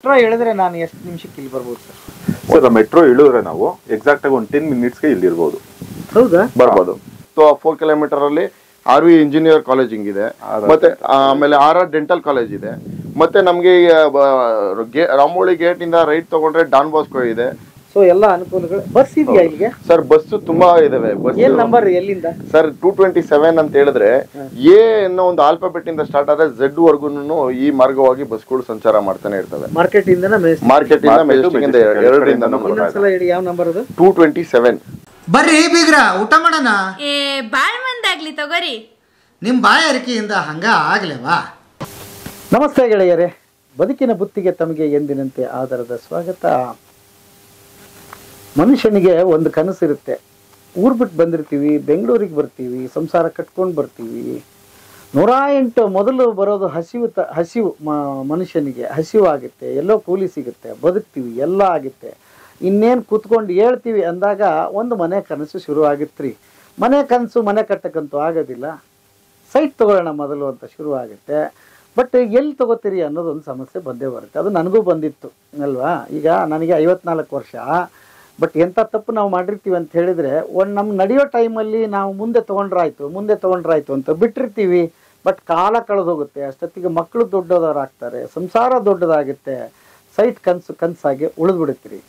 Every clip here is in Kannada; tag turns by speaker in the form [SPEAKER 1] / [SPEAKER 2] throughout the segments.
[SPEAKER 1] ಮೆಟ್ರೋ ಹೇಳಿದ್ರೆ ನಾನು ಎಷ್ಟು ನಿಮಿಷಕ್ಕೆ ಇಲ್ಲಿ ಬರ್ಬೋದು ಸರ್
[SPEAKER 2] ಸರ್ ಮೆಟ್ರೋ ಇಳಿದ್ರೆ ನಾವು ಎಕ್ಸಾಕ್ಟ್ ಆಗಿ ಒಂದು ಟೆನ್ ಮಿನಿಟ್ಸ್ಗೆ ಇಲ್ಲಿ ಇರ್ಬೋದು
[SPEAKER 1] ಹೌದಾ
[SPEAKER 3] ಬರ್ಬೋದು ಸೊ ಫೋರ್ ಕಿಲೋಮೀಟರ್ ಅಲ್ಲಿ ಆರ್ ವಿ ಇಂಜಿನಿಯರ್ ಕಾಲೇಜ್ ಹಿಂಗಿದೆ ಮತ್ತೆ ಆಮೇಲೆ ಆರ್ ಆರ್ ಡೆಂಟಲ್ ಕಾಲೇಜ್ ಇದೆ ಮತ್ತೆ ನಮ್ಗೆ ಈಗ ಬ- ಗೆ- ರಾಮೋಳಿ ಗೇಟ್ ಇಂದ ರೈಟ್ ತಗೊಂಡ್ರೆ ಡಾನ್ ಬಾಸ್ಕೋ ಇದೆ
[SPEAKER 1] ಸೊ ಎಲ್ಲ ಅನುಕೂಲಗಳು ಬಸ್ ಇದೆಯಾ ಇಲ್ಲಿಗೆ
[SPEAKER 3] ಸರ್ ಬಸ್ ತುಂಬಾ ಇದಾವೆ ಬಸ್
[SPEAKER 1] ಏನ್ ನಂಬರ್ ಎಲ್ಲಿಂದ
[SPEAKER 3] ಸರ್ ಟೂ ಟ್ವೆಂಟಿ ಸೆವೆನ್ ಅಂತ ಹೇಳಿದ್ರೆ ಎ ಅನ್ನೋ ಒಂದು ಆಲ್ಫಾಬೆಟ್ ಇಂದ ಸ್ಟಾರ್ಟ್ ಆದ್ರೆ ಝೆಡ್ ವರ್ಗುನು ಈ ಮಾರ್ಗವಾಗಿ ಬಸ್ಗಳು ಸಂಚಾರ ಮಾಡ್ತಾನೆ ಇರ್ತವೆ
[SPEAKER 1] ಮಾರ್ಕೆಟ್ ಇಂದನ ಮೆಸ್
[SPEAKER 3] ಮಾರ್ಕೆಟ್ ಇಂದ
[SPEAKER 2] Market,
[SPEAKER 3] ಮೆಜೆಸ್ಟಿಕ್ ಇಂದ
[SPEAKER 2] Majestic
[SPEAKER 3] ಎರಡರಿಂದ
[SPEAKER 2] ಎರಡರಿಂದನೂ
[SPEAKER 1] ಇನ್ನೊಂದ್ಸಲ ಹೇಳಿ ಯಾವ ನಂಬರ್ ಅದು
[SPEAKER 3] ಟೂ ಟ್ವೆಂಟಿ ಸೆವೆನ್
[SPEAKER 4] ಬರ್ರಿ ಬೀಗ್ರ ಊಟ ಮಾಡೋಣ
[SPEAKER 5] ಏ ಬಾಳ್ ಮಂದಾಗ್ಲಿ ತಗೋರಿ
[SPEAKER 4] ನಿಮ್ಮ ಬಾಯಾರಿಕೆಯಿಂದ ಹಂಗ ಆಗ್ಲೇವಾ
[SPEAKER 1] ನಮಸ್ತೆ ಗೆಳೆಯರೇ ಬದುಕಿನ ಬುತ್ತಿಗೆ ತಮಗೆ ಎಂದಿನಂತೆ ಆಧಾರದ ಸ್ವಾಗತ ಮನುಷ್ಯನಿಗೆ ಒಂದು ಕನಸಿರುತ್ತೆ ಊರ್ ಬಿಟ್ಟು ಬಂದಿರ್ತೀವಿ ಬೆಂಗಳೂರಿಗೆ ಬರ್ತೀವಿ ಸಂಸಾರ ಕಟ್ಕೊಂಡು ಬರ್ತೀವಿ ನೂರ ಎಂಟು ಮೊದಲು ಬರೋದು ಹಸಿವು ತ ಹಸಿವು ಮ- ಮನುಷ್ಯನಿಗೆ ಹಸಿವು ಆಗುತ್ತೆ ಎಲ್ಲೋ ಕೂಲಿ ಸಿಗುತ್ತೆ ಬದುಕ್ತೀವಿ ಎಲ್ಲ ಆಗುತ್ತೆ ಇನ್ನೇನು ಕೂತ್ಕೊಂಡು ಹೇಳ್ತೀವಿ ಅಂದಾಗ ಒಂದು ಮನೆ ಕನಸು ಶುರು ಆಗಿತ್ರಿ ಮನೆ ಕನಸು ಮನೆ ಕಟ್ಟಕ್ಕಂತೂ ಆಗೋದಿಲ್ಲ ಸೈಟ್ ತಗೊಳ್ಳೋಣ ಮೊದಲು ಅಂತ ಶುರು ಆಗುತ್ತೆ ಬಟ್ ಎಲ್ಲಿ ತಗೋತೀರಿ ಅನ್ನೋದೊಂದು ಸಮಸ್ಯೆ ಬಂದೇ ಬರುತ್ತೆ ಅದು ನನಗೂ ಬಂದಿತ್ತು ಅಲ್ವಾ ಈಗ ನನಗೆ ಐವತ್ನಾಲ್ಕು ವರ್ಷ ಬಟ್ ಎಂಥ ತಪ್ಪು ನಾವು ಮಾಡಿರ್ತೀವಿ ಅಂತ ಹೇಳಿದ್ರೆ ಒಂದು ನಮ್ಮ ನಡೆಯೋ ಟೈಮಲ್ಲಿ ನಾವು ಮುಂದೆ ತೊಗೊಂಡ್ರಾಯ್ತು ಮುಂದೆ ತೊಗೊಂಡ್ರಾಯ್ತು ಅಂತ ಬಿಟ್ಟಿರ್ತೀವಿ ಬಟ್ ಕಾಲ ಕಳೆದೋಗುತ್ತೆ ಅಷ್ಟೊತ್ತಿಗೆ ಮಕ್ಕಳು ದೊಡ್ಡದವರಾಗ್ತಾರೆ ಸಂಸಾರ ದೊಡ್ಡದಾಗುತ್ತೆ ಸೈಟ್ ಕನಸು ಕನಸಾಗಿ ಉಳಿದ್ಬಿಡುತ್ತೀರಿ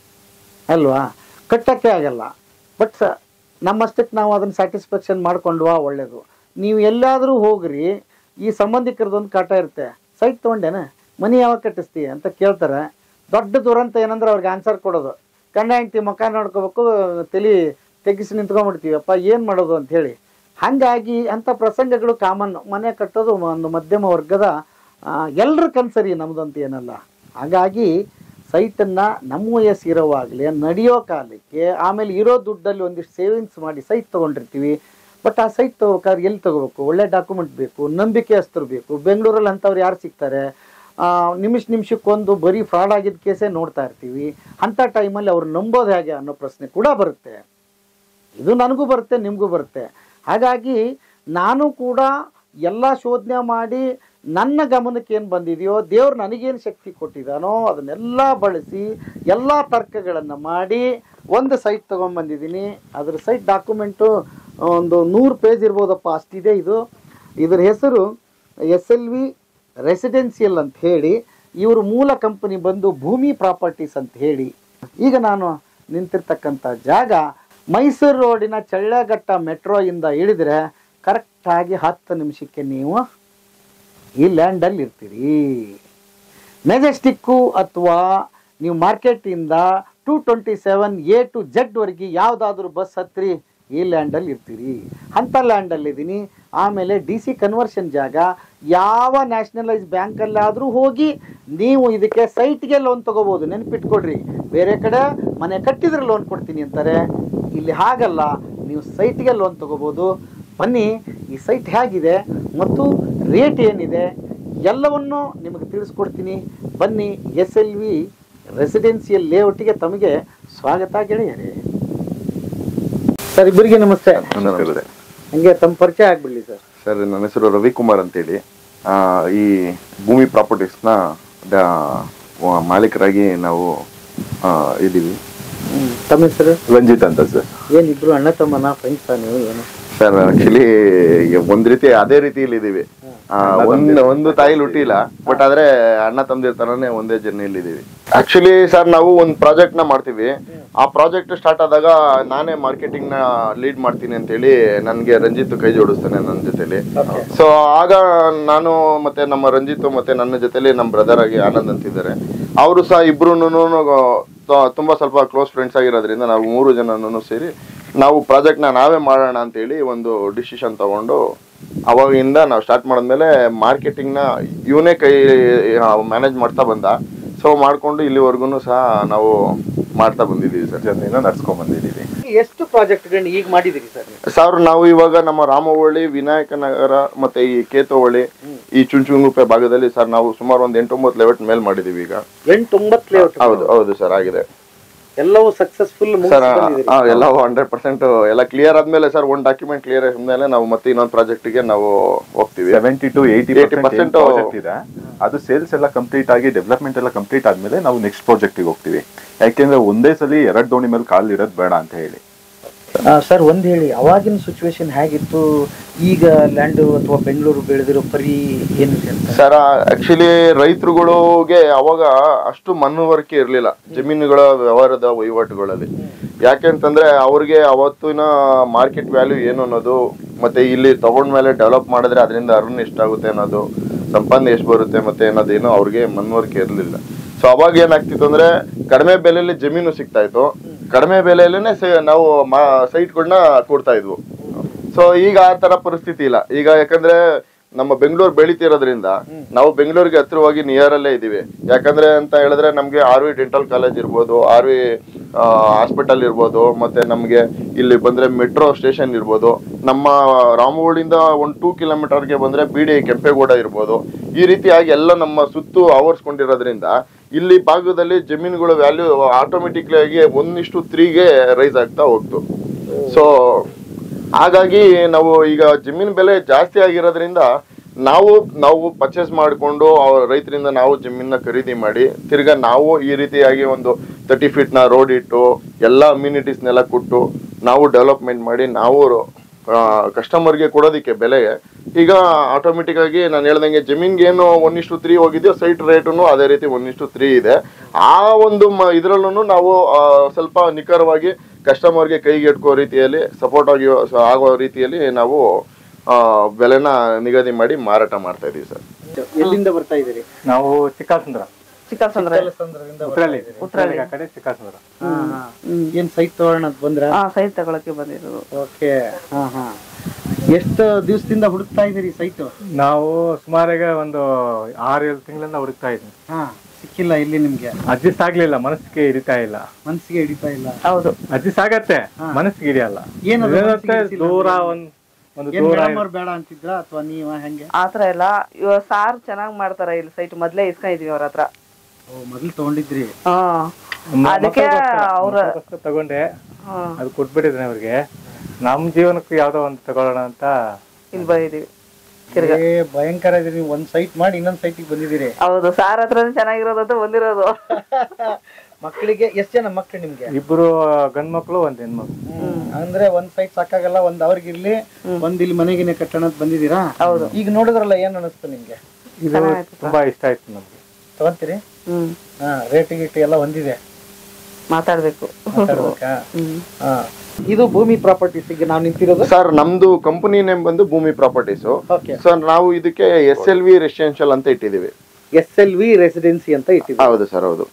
[SPEAKER 1] ಅಲ್ವಾ ಕಟ್ಟಕ್ಕೆ ಆಗಲ್ಲ ಬಟ್ ಸ ನಮ್ಮಷ್ಟಕ್ಕೆ ನಾವು ಅದನ್ನ ಸ್ಯಾಟಿಸ್ಫ್ಯಾಕ್ಷನ್ ಮಾಡ್ಕೊಂಡ್ವಾ ಒಳ್ಳೇದು ನೀವು ಎಲ್ಲಾದರೂ ಹೋಗ್ರಿ ಈ ಸಂಬಂಧಿಕರದೊಂದು ಕಾಟ ಇರುತ್ತೆ ಸೈಟ್ ತೊಗೊಂಡೇನ ಮನಿ ಯಾವಾಗ ಕಟ್ಟಿಸ್ತೀಯ ಅಂತ ಕೇಳ್ತಾರೆ ದೊಡ್ಡ ದುರಂತ ಏನಂದ್ರೆ ಅವ್ರಿಗೆ ಆನ್ಸರ್ ಕೊಡೋದು ಗಂಡ ಹೆಂಡ್ತಿ ಮುಖ ನೋಡ್ಕೋಬೇಕು ತಲೆ ತೆಗಿಸಿ ನಿಂತ್ಕೊಂಡ್ಬಿಡ್ತೀವಿ ಅಪ್ಪ ಏನು ಮಾಡೋದು ಅಂತ ಹೇಳಿ ಹಾಗಾಗಿ ಅಂಥ ಪ್ರಸಂಗಗಳು ಕಾಮನ್ ಮನೆ ಕಟ್ಟೋದು ಒಂದು ಮಧ್ಯಮ ವರ್ಗದ ಎಲ್ಲರ ಕನ್ಸರಿ ನಮ್ದಂತ ಏನಲ್ಲ ಹಾಗಾಗಿ ಸೈಟನ್ನು ನಮ್ಮ ವಯಸ್ಸು ಇರೋವಾಗಲೇ ನಡೆಯೋ ಕಾಲಕ್ಕೆ ಆಮೇಲೆ ಇರೋ ದುಡ್ಡಲ್ಲಿ ಒಂದಿಷ್ಟು ಸೇವಿಂಗ್ಸ್ ಮಾಡಿ ಸೈಟ್ ತೊಗೊಂಡಿರ್ತೀವಿ ಬಟ್ ಆ ಸೈಟ್ ತಗೋಬೇಕಾದ್ರೆ ಎಲ್ಲಿ ತಗೋಬೇಕು ಒಳ್ಳೆ ಡಾಕ್ಯುಮೆಂಟ್ ಬೇಕು ನಂಬಿಕೆಯಸ್ತರು ಬೇಕು ಬೆಂಗಳೂರಲ್ಲಿ ಅಂಥವ್ರು ಯಾರು ಸಿಗ್ತಾರೆ ಆ, ನಿಮಿಷ ನಿಮಿಷಕ್ಕೊಂದು ಬರೀ ಫ್ರಾಡ್ ಆಗಿದ್ದ ಕೇಸೇ ನೋಡ್ತಾ ಇರ್ತೀವಿ ಅಂಥ ಟೈಮಲ್ಲಿ ಅವ್ರು ನಂಬೋದು ಹೇಗೆ ಅನ್ನೋ ಪ್ರಶ್ನೆ ಕೂಡ ಬರುತ್ತೆ ಇದು ನನಗೂ ಬರುತ್ತೆ ನಿಮಗೂ ಬರುತ್ತೆ ಹಾಗಾಗಿ ನಾನು ಕೂಡ ಎಲ್ಲ ಶೋಧನೆ ಮಾಡಿ ನನ್ನ ಗಮನಕ್ಕೆ ಏನು ಬಂದಿದೆಯೋ ದೇವ್ರು ನನಗೇನು ಶಕ್ತಿ ಕೊಟ್ಟಿದ್ದಾನೋ ಅದನ್ನೆಲ್ಲ ಬಳಸಿ ಎಲ್ಲ ತರ್ಕಗಳನ್ನು ಮಾಡಿ ಒಂದು ಸೈಟ್ ತೊಗೊಂಬಂದಿದ್ದೀನಿ ಅದ್ರ ಸೈಟ್ ಡಾಕ್ಯುಮೆಂಟು ಒಂದು ನೂರು ಪೇಜ್ ಇರ್ಬೋದಪ್ಪ ಅಷ್ಟಿದೆ ಇದು ಇದ್ರ ಹೆಸರು ಎಸ್ ಎಲ್ ವಿ ರೆಸಿಡೆನ್ಸಿಯಲ್ ಅಂತ ಹೇಳಿ ಇವರು ಮೂಲ ಕಂಪನಿ ಬಂದು ಭೂಮಿ ಪ್ರಾಪರ್ಟೀಸ್ ಅಂತ ಹೇಳಿ ಈಗ ನಾನು ನಿಂತಿರ್ತಕ್ಕಂಥ ಜಾಗ ಮೈಸೂರು ರೋಡಿನ ಚಳ್ಳಘಟ್ಟ ಮೆಟ್ರೋ ಇಂದ ಇಳಿದ್ರೆ ಕರೆಕ್ಟಾಗಿ ಹತ್ತು ನಿಮಿಷಕ್ಕೆ ನೀವು ಈ ಲ್ಯಾಂಡಲ್ಲಿ ಇರ್ತೀರಿ ಮೆಜೆಸ್ಟಿಕ್ಕು ಅಥವಾ ನೀವು ಮಾರ್ಕೆಟಿಂದ two twenty seven A to ಜೆಡ್ವರೆಗೆ ಯಾವುದಾದ್ರೂ ಬಸ್ ಹತ್ತಿರಿ ಈ ಲ್ಯಾಂಡಲ್ಲಿ ಇರ್ತೀರಿ ಅಂಥ ಲ್ಯಾಂಡಲ್ಲಿ ಇದ್ದೀನಿ ಆಮೇಲೆ ಡಿ ಸಿ ಕನ್ವರ್ಷನ್ ಜಾಗ ಯಾವ ನ್ಯಾಷನಲೈಸ್ ಬ್ಯಾಂಕಲ್ಲಾದರೂ ಹೋಗಿ ನೀವು ಇದಕ್ಕೆ ಸೈಟ್ಗೆ ಲೋನ್ ತಗೋಬೋದು ನೆನ್ಪಿಟ್ಕೊಡ್ರಿ ಬೇರೆ ಕಡೆ ಮನೆ ಕಟ್ಟಿದ್ರೆ ಲೋನ್ ಕೊಡ್ತೀನಿ ಅಂತಾರೆ ಇಲ್ಲಿ ಹಾಗಲ್ಲ ನೀವು ಸೈಟ್ಗೆ ಲೋನ್ ತಗೋಬೋದು ಬನ್ನಿ ಈ ಸೈಟ್ ಹೇಗಿದೆ ಮತ್ತು ರೇಟ್ ಏನಿದೆ ಎಲ್ಲವನ್ನು ನಿಮಗೆ ತಿಳಿಸ್ಕೊಡ್ತೀನಿ ಬನ್ನಿ ಎಸ್ ಎಲ್ ವಿ ರೆಸಿಡೆನ್ಸಿಯಲ್ ಲೇಔಟಿಗೆ ತಮಗೆ ಸ್ವಾಗತ ಗೆಳೆಯರೇ ಸರ್ ಇಬ್ಬರಿಗೆ ನಮಸ್ತೆ
[SPEAKER 2] ನಮಸ್ತೆ.
[SPEAKER 1] ಹಂಗೆ ತಮ್ಮ ಪರಿಚಯ ಆಗ್ಬಿಡ್ಲಿ ಸರ್
[SPEAKER 3] ಸರ್ ನನ್ನ ಹೆಸರು ರವಿಕುಮಾರ್ ಅಂತೇಳಿ ಆ, ಈ ಭೂಮಿ ಪ್ರಾಪರ್ಟೀಸ್ನ ಮಾಲೀಕರಾಗಿ ನಾವು ಆ, ಇದ್ದೀವಿ
[SPEAKER 1] ಹ್ಮ್. ತಮ್ಮ ಹೆಸರು
[SPEAKER 2] ರಂಜಿತ್ ಅಂತ ಸರ್
[SPEAKER 1] ಏನಿಬ್ರು ಅಣ್ಣ ತಮ್ಮನ ಫ್ರೆಂಡ್ಸ್ ನೀವು ಏನು
[SPEAKER 3] ಸರ್ ಆಕ್ಚುಲಿ ಒಂದ್ ರೀತಿ ಅದೇ ರೀತಿಯಲ್ಲಿ ಇದೀವಿ ಆ, ಒಂದ್ ಒಂದು ತಾಯಿಲಿ ಹುಟ್ಟಿಲ್ಲ ಬಟ್ ಆದ್ರೆ ಅಣ್ಣ ತಮ್ಮದಿರ್ ತರಾನೇ ಒಂದೇ ಜರ್ನಿಯಲ್ಲಿ ಇದೀವಿ ಆಕ್ಚುಲಿ ಸರ್ ನಾವು ಒಂದ್ ಪ್ರಾಜೆಕ್ಟ್ ನ ಮಾಡ್ತೀವಿ ಆ ಪ್ರಾಜೆಕ್ಟ್ ಸ್ಟಾರ್ಟ್ ಆದಾಗ ನಾನೇ ಮಾರ್ಕೆಟಿಂಗ್ ನ ಲೀಡ್ ಮಾಡ್ತೀನಿ ಅಂತ ಹೇಳಿ ನನ್ಗೆ ರಂಜಿತ್ ಕೈ ಜೋಡಿಸ್ತಾನೆ ನನ್ನ ಜೊತೆಲಿ ಸೊ ಆಗ ನಾನು ಮತ್ತೆ ನಮ್ಮ ರಂಜಿತ್ ಮತ್ತೆ ನನ್ನ ಜೊತೆಲಿ ನಮ್ಮ ಬ್ರದರ್ ಆಗಿ ಆನಂದ್ ಅಂತಿದ್ದಾರೆ ಅವರು ಸಹ ಇಬ್ರು ತುಂಬಾ ಸ್ವಲ್ಪ ಕ್ಲೋಸ್ ಫ್ರೆಂಡ್ಸ್ ಆಗಿರೋದ್ರಿಂದ ನಾವು ಮೂರು ಜನನೂ ಸೇರಿ ನಾವು ಪ್ರಾಜೆಕ್ಟ್ನ ನಾವೇ ಮಾಡೋಣ ಅಂತೇಳಿ ಒಂದು ಡಿಸಿಷನ್ ತಗೊಂಡು ಅವಾಗಿಂದ ನಾವು ಸ್ಟಾರ್ಟ್ ಮಾಡಿದ್ಮೇಲೆ ಮಾರ್ಕೆಟಿಂಗ್ನ ಇವನೇ ಕೈ ಮ್ಯಾನೇಜ್ ಮಾಡ್ತಾ ಬಂದ ಸೊ ಮಾಡ್ಕೊಂಡು ಇಲ್ಲಿವರೆಗೂ ಸಹ ನಾವು ಮಾಡ್ತಾ ಬಂದಿದ್ದೀವಿ ಸರ್
[SPEAKER 2] ಜರ್ನಿನ ನಡ್ಸ್ಕೊಂಡ್ ಬಂದಿದ್ದೀವಿ
[SPEAKER 1] ಎಷ್ಟು ಪ್ರಾಜೆಕ್ಟ್ಗಳನ್ನ ಈಗ ಮಾಡಿದಿರಿ ಸರ್ ನೀವು
[SPEAKER 3] ಸರ್ ನಾವು ಇವಾಗ ನಮ್ಮ ರಾಮವಳ್ಳಿ ವಿನಾಯಕ ನಗರ ಮತ್ತೆ ಈ ಕೇತವಳ್ಳಿ ಈ ಚುಂಚುಂಗುಪ್ಪೆ ಭಾಗದಲ್ಲಿ ಸರ್ ನಾವು ಸುಮಾರು ಒಂದು ಎಂಟೊಂಬತ್ತು ಲೆವೆಟ್ ಮೇಲ್ ಮಾಡಿದೀವಿ ಈಗ
[SPEAKER 1] ಎಂಟು ಒಂಬತ್ತು ಲೇಔಟ್
[SPEAKER 3] ಹೌದು ಹೌದು ಸರ್ ಆಗಿದೆ
[SPEAKER 1] ಎಲ್ಲವೂ ಸಕ್ಸಸ್ಫುಲ್
[SPEAKER 3] ಸರ್ ಎಲ್ಲ ಹಂಡ್ರೆಡ್ ಪರ್ಸೆಂಟ್ ಎಲ್ಲ ಕ್ಲಿಯರ್ ಆದ್ಮೇಲೆ ಸರ್ ಒಂದ್ ಡಾಕ್ಯುಮೆಂಟ್ ಕ್ಲಿಯರ್ ಆದ್ಮೇಲೆ ನಾವು ಮತ್ತೆ ಇನ್ನೊಂದು ಪ್ರಾಜೆಕ್ಟ್ ಗೆ ನಾವು ಹೋಗ್ತೀವಿ
[SPEAKER 2] seventy to eighty
[SPEAKER 3] 80%
[SPEAKER 2] percent project ಇದೆ ಅದು ಸೇಲ್ಸ್ ಎಲ್ಲ ಕಂಪ್ಲೀಟ್ ಆಗಿ ಡೆವಲಪ್ಮೆಂಟ್ ಎಲ್ಲ ಕಂಪ್ಲೀಟ್ ಆದ್ಮೇಲೆ ನಾವು ನೆಕ್ಸ್ಟ್ ಪ್ರಾಜೆಕ್ಟಿಗೆ ಹೋಗ್ತೀವಿ ಯಾಕೆಂದ್ರೆ ಒಂದೇ ಸಲ ಎರಡು ದೋಣಿ ಮೇಲೆ ಕಾಲ್ ಇರೋದು ಬೇಡ ಅಂತ ಹೇಳಿ
[SPEAKER 1] ಸರ್ ಒಂದ್ ಹೇಳಿ ಅವಾಗಿನ ಸಿಚುವೇಶನ್ ಹೇಗಿತ್ತು ಈಗ ಲ್ಯಾಂಡ್ ಅಥವಾ ಬೆಂಗಳೂರು ಬೆಳೆದಿರೋ ಪರಿ ಏನಿದೆ ಅಂತ
[SPEAKER 3] ಸರ್ ಆಕ್ಚುಲಿ ರೈತರುಗಳಿಗೆ ಅವಾಗ ಅಷ್ಟು ಮನವರಿಕೆ ಇರಲಿಲ್ಲ ಜಮೀನುಗಳ ವ್ಯವಹಾರದ ವಹಿವಾಟುಗಳಲ್ಲಿ ಯಾಕೆಂತಂದ್ರೆ ಅವ್ರಿಗೆ ಅವತ್ತಿನ ಮಾರ್ಕೆಟ್ ವ್ಯಾಲ್ಯೂ ಏನು ಅನ್ನೋದು ಮತ್ತೆ ಇಲ್ಲಿ ತಗೊಂಡ್ಮೇಲೆ ಡೆವಲಪ್ ಮಾಡಿದ್ರೆ ಅದರಿಂದ ಅರ್ನ್ ಎಷ್ಟಾಗುತ್ತೆ ಅನ್ನೋದು ಸಂಪಾದನೆ ಎಷ್ಟು ಬರುತ್ತೆ ಮತ್ತೆ ಅನ್ನೋದೇನು ಅವ್ರಿಗೆ ಮನವರಿಕೆ ಇರಲಿಲ್ಲ ಸೊ ಅವಾಗ ಏನಾಗ್ತಿತ್ತು ಅಂದ್ರೆ ಕಡಿಮೆ ಬೆಲೆಯಲ್ಲಿ ಜಮೀನು ಸಿಗ್ತಾ ಇತ್ತು ಕಡಿಮೆ ಬೆಲೆಯಲ್ಲೇನೆ ಸೆ- ನಾವು ಸೈಟ್ಗಳನ್ನ ಕೊಡ್ತಾ ಇದ್ವು ಸೊ ಈಗ ಆ ತರ ಪರಿಸ್ಥಿತಿ ಇಲ್ಲ ಈಗ ಯಾಕಂದ್ರೆ ನಮ್ಮ ಬೆಂಗಳೂರು ಬೆಳಿತಿರೋದ್ರಿಂದ ನಾವು ಬೆಂಗಳೂರಿಗೆ ಹತ್ತಿರವಾಗಿ ನಿಯರ್ ಅಲ್ಲೇ ಇದೀವಿ ಯಾಕಂದ್ರೆ ಅಂತ ಹೇಳಿದ್ರೆ ನಮ್ಗೆ ಆರ್ ವಿ ಡೆಂಟಲ್ ಕಾಲೇಜ್ ಇರ್ಬೋದು ಆರ್ ವಿ ಹಾಸ್ಪಿಟಲ್ ಇರ್ಬೋದು ಮತ್ತೆ ನಮ್ಗೆ ಇಲ್ಲಿ ಬಂದ್ರೆ ಮೆಟ್ರೋ ಸ್ಟೇಷನ್ ಇರ್ಬೋದು ನಮ್ಮ ರಾಮಗೋಡಿಂದ ಒಂದು ಟೂ ಕಿಲೋಮೀಟರ್ಗೆ ಬಂದ್ರೆ ಬಿ ಡಿ ಕೆಂಪೇಗೌಡ ಇರ್ಬೋದು ಈ ರೀತಿಯಾಗಿ ಎಲ್ಲ ನಮ್ಮ ಸುತ್ತು ಆವರಿಸ್ಕೊಂಡಿರೋದ್ರಿಂದ ಇಲ್ಲಿ ಭಾಗದಲ್ಲಿ ಜಮೀನುಗಳ ವ್ಯಾಲ್ಯೂ ಆಟೋಮೆಟಿಕ್ಲಿ ಆಗಿ ಒಂದಿಷ್ಟು ತ್ರೀಗೆ ರೈಸ್ ಆಗ್ತಾ ಹೋಗ್ತು ಸೊ ಹಾಗಾಗಿ ನಾವು ಈಗ ಜಮೀನ್ ಬೆಲೆ ಜಾಸ್ತಿ ಆಗಿರೋದ್ರಿಂದ ನಾವು ನಾವು ಪರ್ಚೇಸ್ ಮಾಡಿಕೊಂಡು ರೈತರಿಂದ ನಾವು ಜಮೀನ ಖರೀದಿ ಮಾಡಿ ತಿರ್ಗಾ ನಾವು ಈ ರೀತಿಯಾಗಿ ಒಂದು ತರ್ಟಿ ಫೀಟ್ನ ರೋಡ್ ಇಟ್ಟು ಎಲ್ಲ ಅಮ್ಯುನಿಟೀಸ್ನೆಲ್ಲ ಕೊಟ್ಟು ನಾವು ಡೆವಲಪ್ಮೆಂಟ್ ಮಾಡಿ ನಾವು ಕಸ್ಟಮರ್ಗೆ ಕೊಡೋದಕ್ಕೆ ಬೆಲೆಗೆ ಈಗ ಆಟೋಮೆಟಿಕ್ ಆಗಿ ನಾನು ಹೇಳ್ದಂಗೆ ಜಮೀನ್ಗೆ ಏನು ಒನ್ ಇಷ್ಟು ತ್ರೀ ಹೋಗಿದೆಯೋ ಸೈಟ್ ರೇಟು ಅದೇ ರೀತಿ ಒನ್ ಇಷ್ಟು ತ್ರೀ ಇದೆ ಆ ಒಂದು ಮ ಇದರಲ್ಲೂ ನಾವು ಆ, ಸ್ವಲ್ಪ ನಿಖರವಾಗಿ ಕಸ್ಟಮರ್ಗೆ ಕೈಗೆ ಎಟ್ಕೋ ರೀತಿಯಲ್ಲಿ ಸಪೋರ್ಟ್ ಆಗಿ ಆಗೋ ರೀತಿಯಲ್ಲಿ ನಾವು ಆ, ಬೆಲೆನ ನಿಗದಿ ಮಾಡಿ ಮಾರಾಟ ಮಾಡ್ತಾ ಇದೀವಿ ಸರ್
[SPEAKER 1] ಎಲ್ಲಿಂದ ಬರ್ತಾ ಇದ್ದೀರಿ
[SPEAKER 6] ನಾವು ಚಿಕ್ಕಸಂದ್ರ
[SPEAKER 7] ಚಿಕ್ಕಸಂದ್ರ
[SPEAKER 1] ಸಂದ್ರದಿಂದ
[SPEAKER 6] ಉತ್ರಳ್ಳಿ ಉತ್ರಳ್ಳಿ ಆ ಕಡೆ ಚಿಕ್ಕಸಂದ್ರ
[SPEAKER 1] ಏನ್ ಸೈಟ್ ತಗೊಳ್ಳೋಣ ಅಂತ ಬಂದ್ರ
[SPEAKER 7] ಹಾ ಸೈಟ್ ತಗೊಳಕ್ಕೆ ಬಂದಿರೋದು
[SPEAKER 1] ಓಕೆ ಹಾ ಹಾ ಎಷ್ಟು ದಿವಸದಿಂದ ಹುಡುಕ್ತಾ ಇದ್ದೀರಿ ಸೈಟ್
[SPEAKER 6] ನಾವು ಸುಮಾರಿಗೆ ಒಂದು ಆರು ಏಳು ತಿಂಗಳಿಂದ ಹುಡುಕ್ತಾ ಇದ್ವಿ
[SPEAKER 1] ಹಾ ಸಿಕ್ಕಿಲ್ಲ ಇಲ್ಲಿ ನಿಮ್ಗೆ
[SPEAKER 6] ಅಡ್ಜಸ್ಟ್ ಆಗ್ಲಿಲ್ಲ ಮನಸ್ಸಿಗೆ ಹಿಡಿತಾ ಇಲ್ಲ
[SPEAKER 1] ಮನ್ಸಿಗೆ ಹಿಡಿತಾ ಇಲ್ಲ
[SPEAKER 7] ಹೌದು
[SPEAKER 6] ಅಡ್ಜಸ್ಟ್ ಆಗತ್ತೆ ಮನಸ್ಸಿಗೆ ಹಿಡಿಯಲ್ಲ
[SPEAKER 1] ಏನದು
[SPEAKER 6] ಇದೇನಂತೆ
[SPEAKER 1] ಮನಸ್ಸಿಗೆ ಹಿಡಿಸಿಲ್ಲ
[SPEAKER 6] ದೂರ ಒಂದ್ ಒಂದು
[SPEAKER 1] ಏನ್
[SPEAKER 6] ದೂರ
[SPEAKER 1] ಮೇಡಮ್ ಅವ್ರು ಬೇಡ ಅಂತಿದ್ರ ಅಥವಾ ನೀವ ಹೆಂಗೆ
[SPEAKER 7] ಆತರ ಎಲ್ಲ ಇವಾಗ ಸಾರ್ ಚೆನ್ನಾಗ್ ಮಾಡ್ತಾರ ಇಲ್ಲಿ ಸೈಟ್ ಮೊದ್ಲೇ ಇಸ್ಕೊಂಡಿದೀವಿ ಅವ್ರ ಹತ್ರ
[SPEAKER 1] ಓ ಮೊದಲು ತಗೊಂಡಿದ್ರಿ
[SPEAKER 7] ಹಾ ಅದಕ್ಕೆ ಅವ್ರ
[SPEAKER 6] ಮಕ್ಕಳಿಗೋಸ್ಕರ ತಗೊಂಡೆ
[SPEAKER 7] ಹಾ
[SPEAKER 6] ಅದು ಕೊಟ್ಬಿಟ್ಟಿದ್ದೇನೆ ಅವ್ರಿಗೆ ನಮ್ ಜೀವನಕ್ಕೂ ಯಾವ್ದೋ ಒಂದು ತಗೊಳ್ಳೋಣ ಅಂತ
[SPEAKER 7] ಇಲ್ಲಿ ಬಂದಿದೀವಿ ತಿರ್ಗಾ
[SPEAKER 1] ಏ ಭಯಂಕರ ಇದೀರಿ ನೀವು ಒಂದ್ ಸೈಟ್ ಮಾಡಿ ಇನ್ನೊಂದ್ ಸೈಟಿಗೆ ಬಂದಿದ್ದೀರಿ
[SPEAKER 7] ಹೌದು ಸಾರ್ ಹತ್ರನೇ ಚೆನ್ನಾಗಿರೋದು ಅಂತ ಬಂದಿರೋದು
[SPEAKER 1] ಮಕ್ಕಳಿಗೆ ಎಷ್ಟ್ ಜನ ಮಕ್ಳು ನಿಮ್ಗೆ
[SPEAKER 6] ಇಬ್ರು ಗಂಡ್ ಮಕ್ಳು ಒಂದ್ ಹೆಣ್ಮಕ್ಳು
[SPEAKER 1] ಅಂದ್ರೆ ಒಂದ್ ಸೈಟ್ ಸಾಕಾಗಲ್ಲ ಒಂದ್ ಅವ್ರಿಗಿರ್ಲಿ ಒಂದ್ ಇಲ್ಲಿ ಮನೆಗಿನೇ ಕಟ್ಟಣ ಅಂತ ಬಂದಿದ್ದೀರಾ
[SPEAKER 7] ಹೌದು
[SPEAKER 1] ಈಗ ನೋಡಿದ್ರಲ್ಲ ಏನ್ ಅನಿಸ್ತು ನಿಮ್ಗೆ
[SPEAKER 6] ಇದು ತುಂಬಾ ಇಷ್ಟ ಆಯ್ತು ನಮ್ಗೆ
[SPEAKER 1] ತಗೊಂತೀರಿ
[SPEAKER 7] ಹ್ಮ್
[SPEAKER 1] ಹಾ ರೇಟ್ ಗೀಟ್ ಎಲ್ಲ ಹೊಂದಿದೆ
[SPEAKER 7] ಮಾತಾಡ್ಬೇಕು
[SPEAKER 1] ಮಾತಾಡ್ಬೇಕಾ
[SPEAKER 7] ಹ್ಮ್
[SPEAKER 1] ಹಾ ಇದು ಭೂಮಿ ಪ್ರಾಪರ್ಟೀಸ್ ಈಗ ನಾವು ನಿಂತಿರೋದು
[SPEAKER 3] ಸರ್ ನಮ್ದು ಕಂಪನಿ ನೇಮ್ ಬಂದು ಭೂಮಿ ಪ್ರಾಪರ್ಟೀಸ್
[SPEAKER 1] ಓಕೆ
[SPEAKER 3] ಸರ್ ನಾವು ಇದಕ್ಕೆ ಎಸ್ ಎಲ್ ವಿ ರೆಸಿಡೆನ್ಷಿಯಲ್ ಅಂತ ಇಟ್ಟಿದೀವಿ
[SPEAKER 1] ಎಸ್ ಎಲ್ ವಿ ರೆಸಿಡೆನ್ಸಿ ಅಂತ ಇಟ್ಟಿದ್ದೀವಿ
[SPEAKER 3] ಹೌದು ಸರ್ ಹೌದು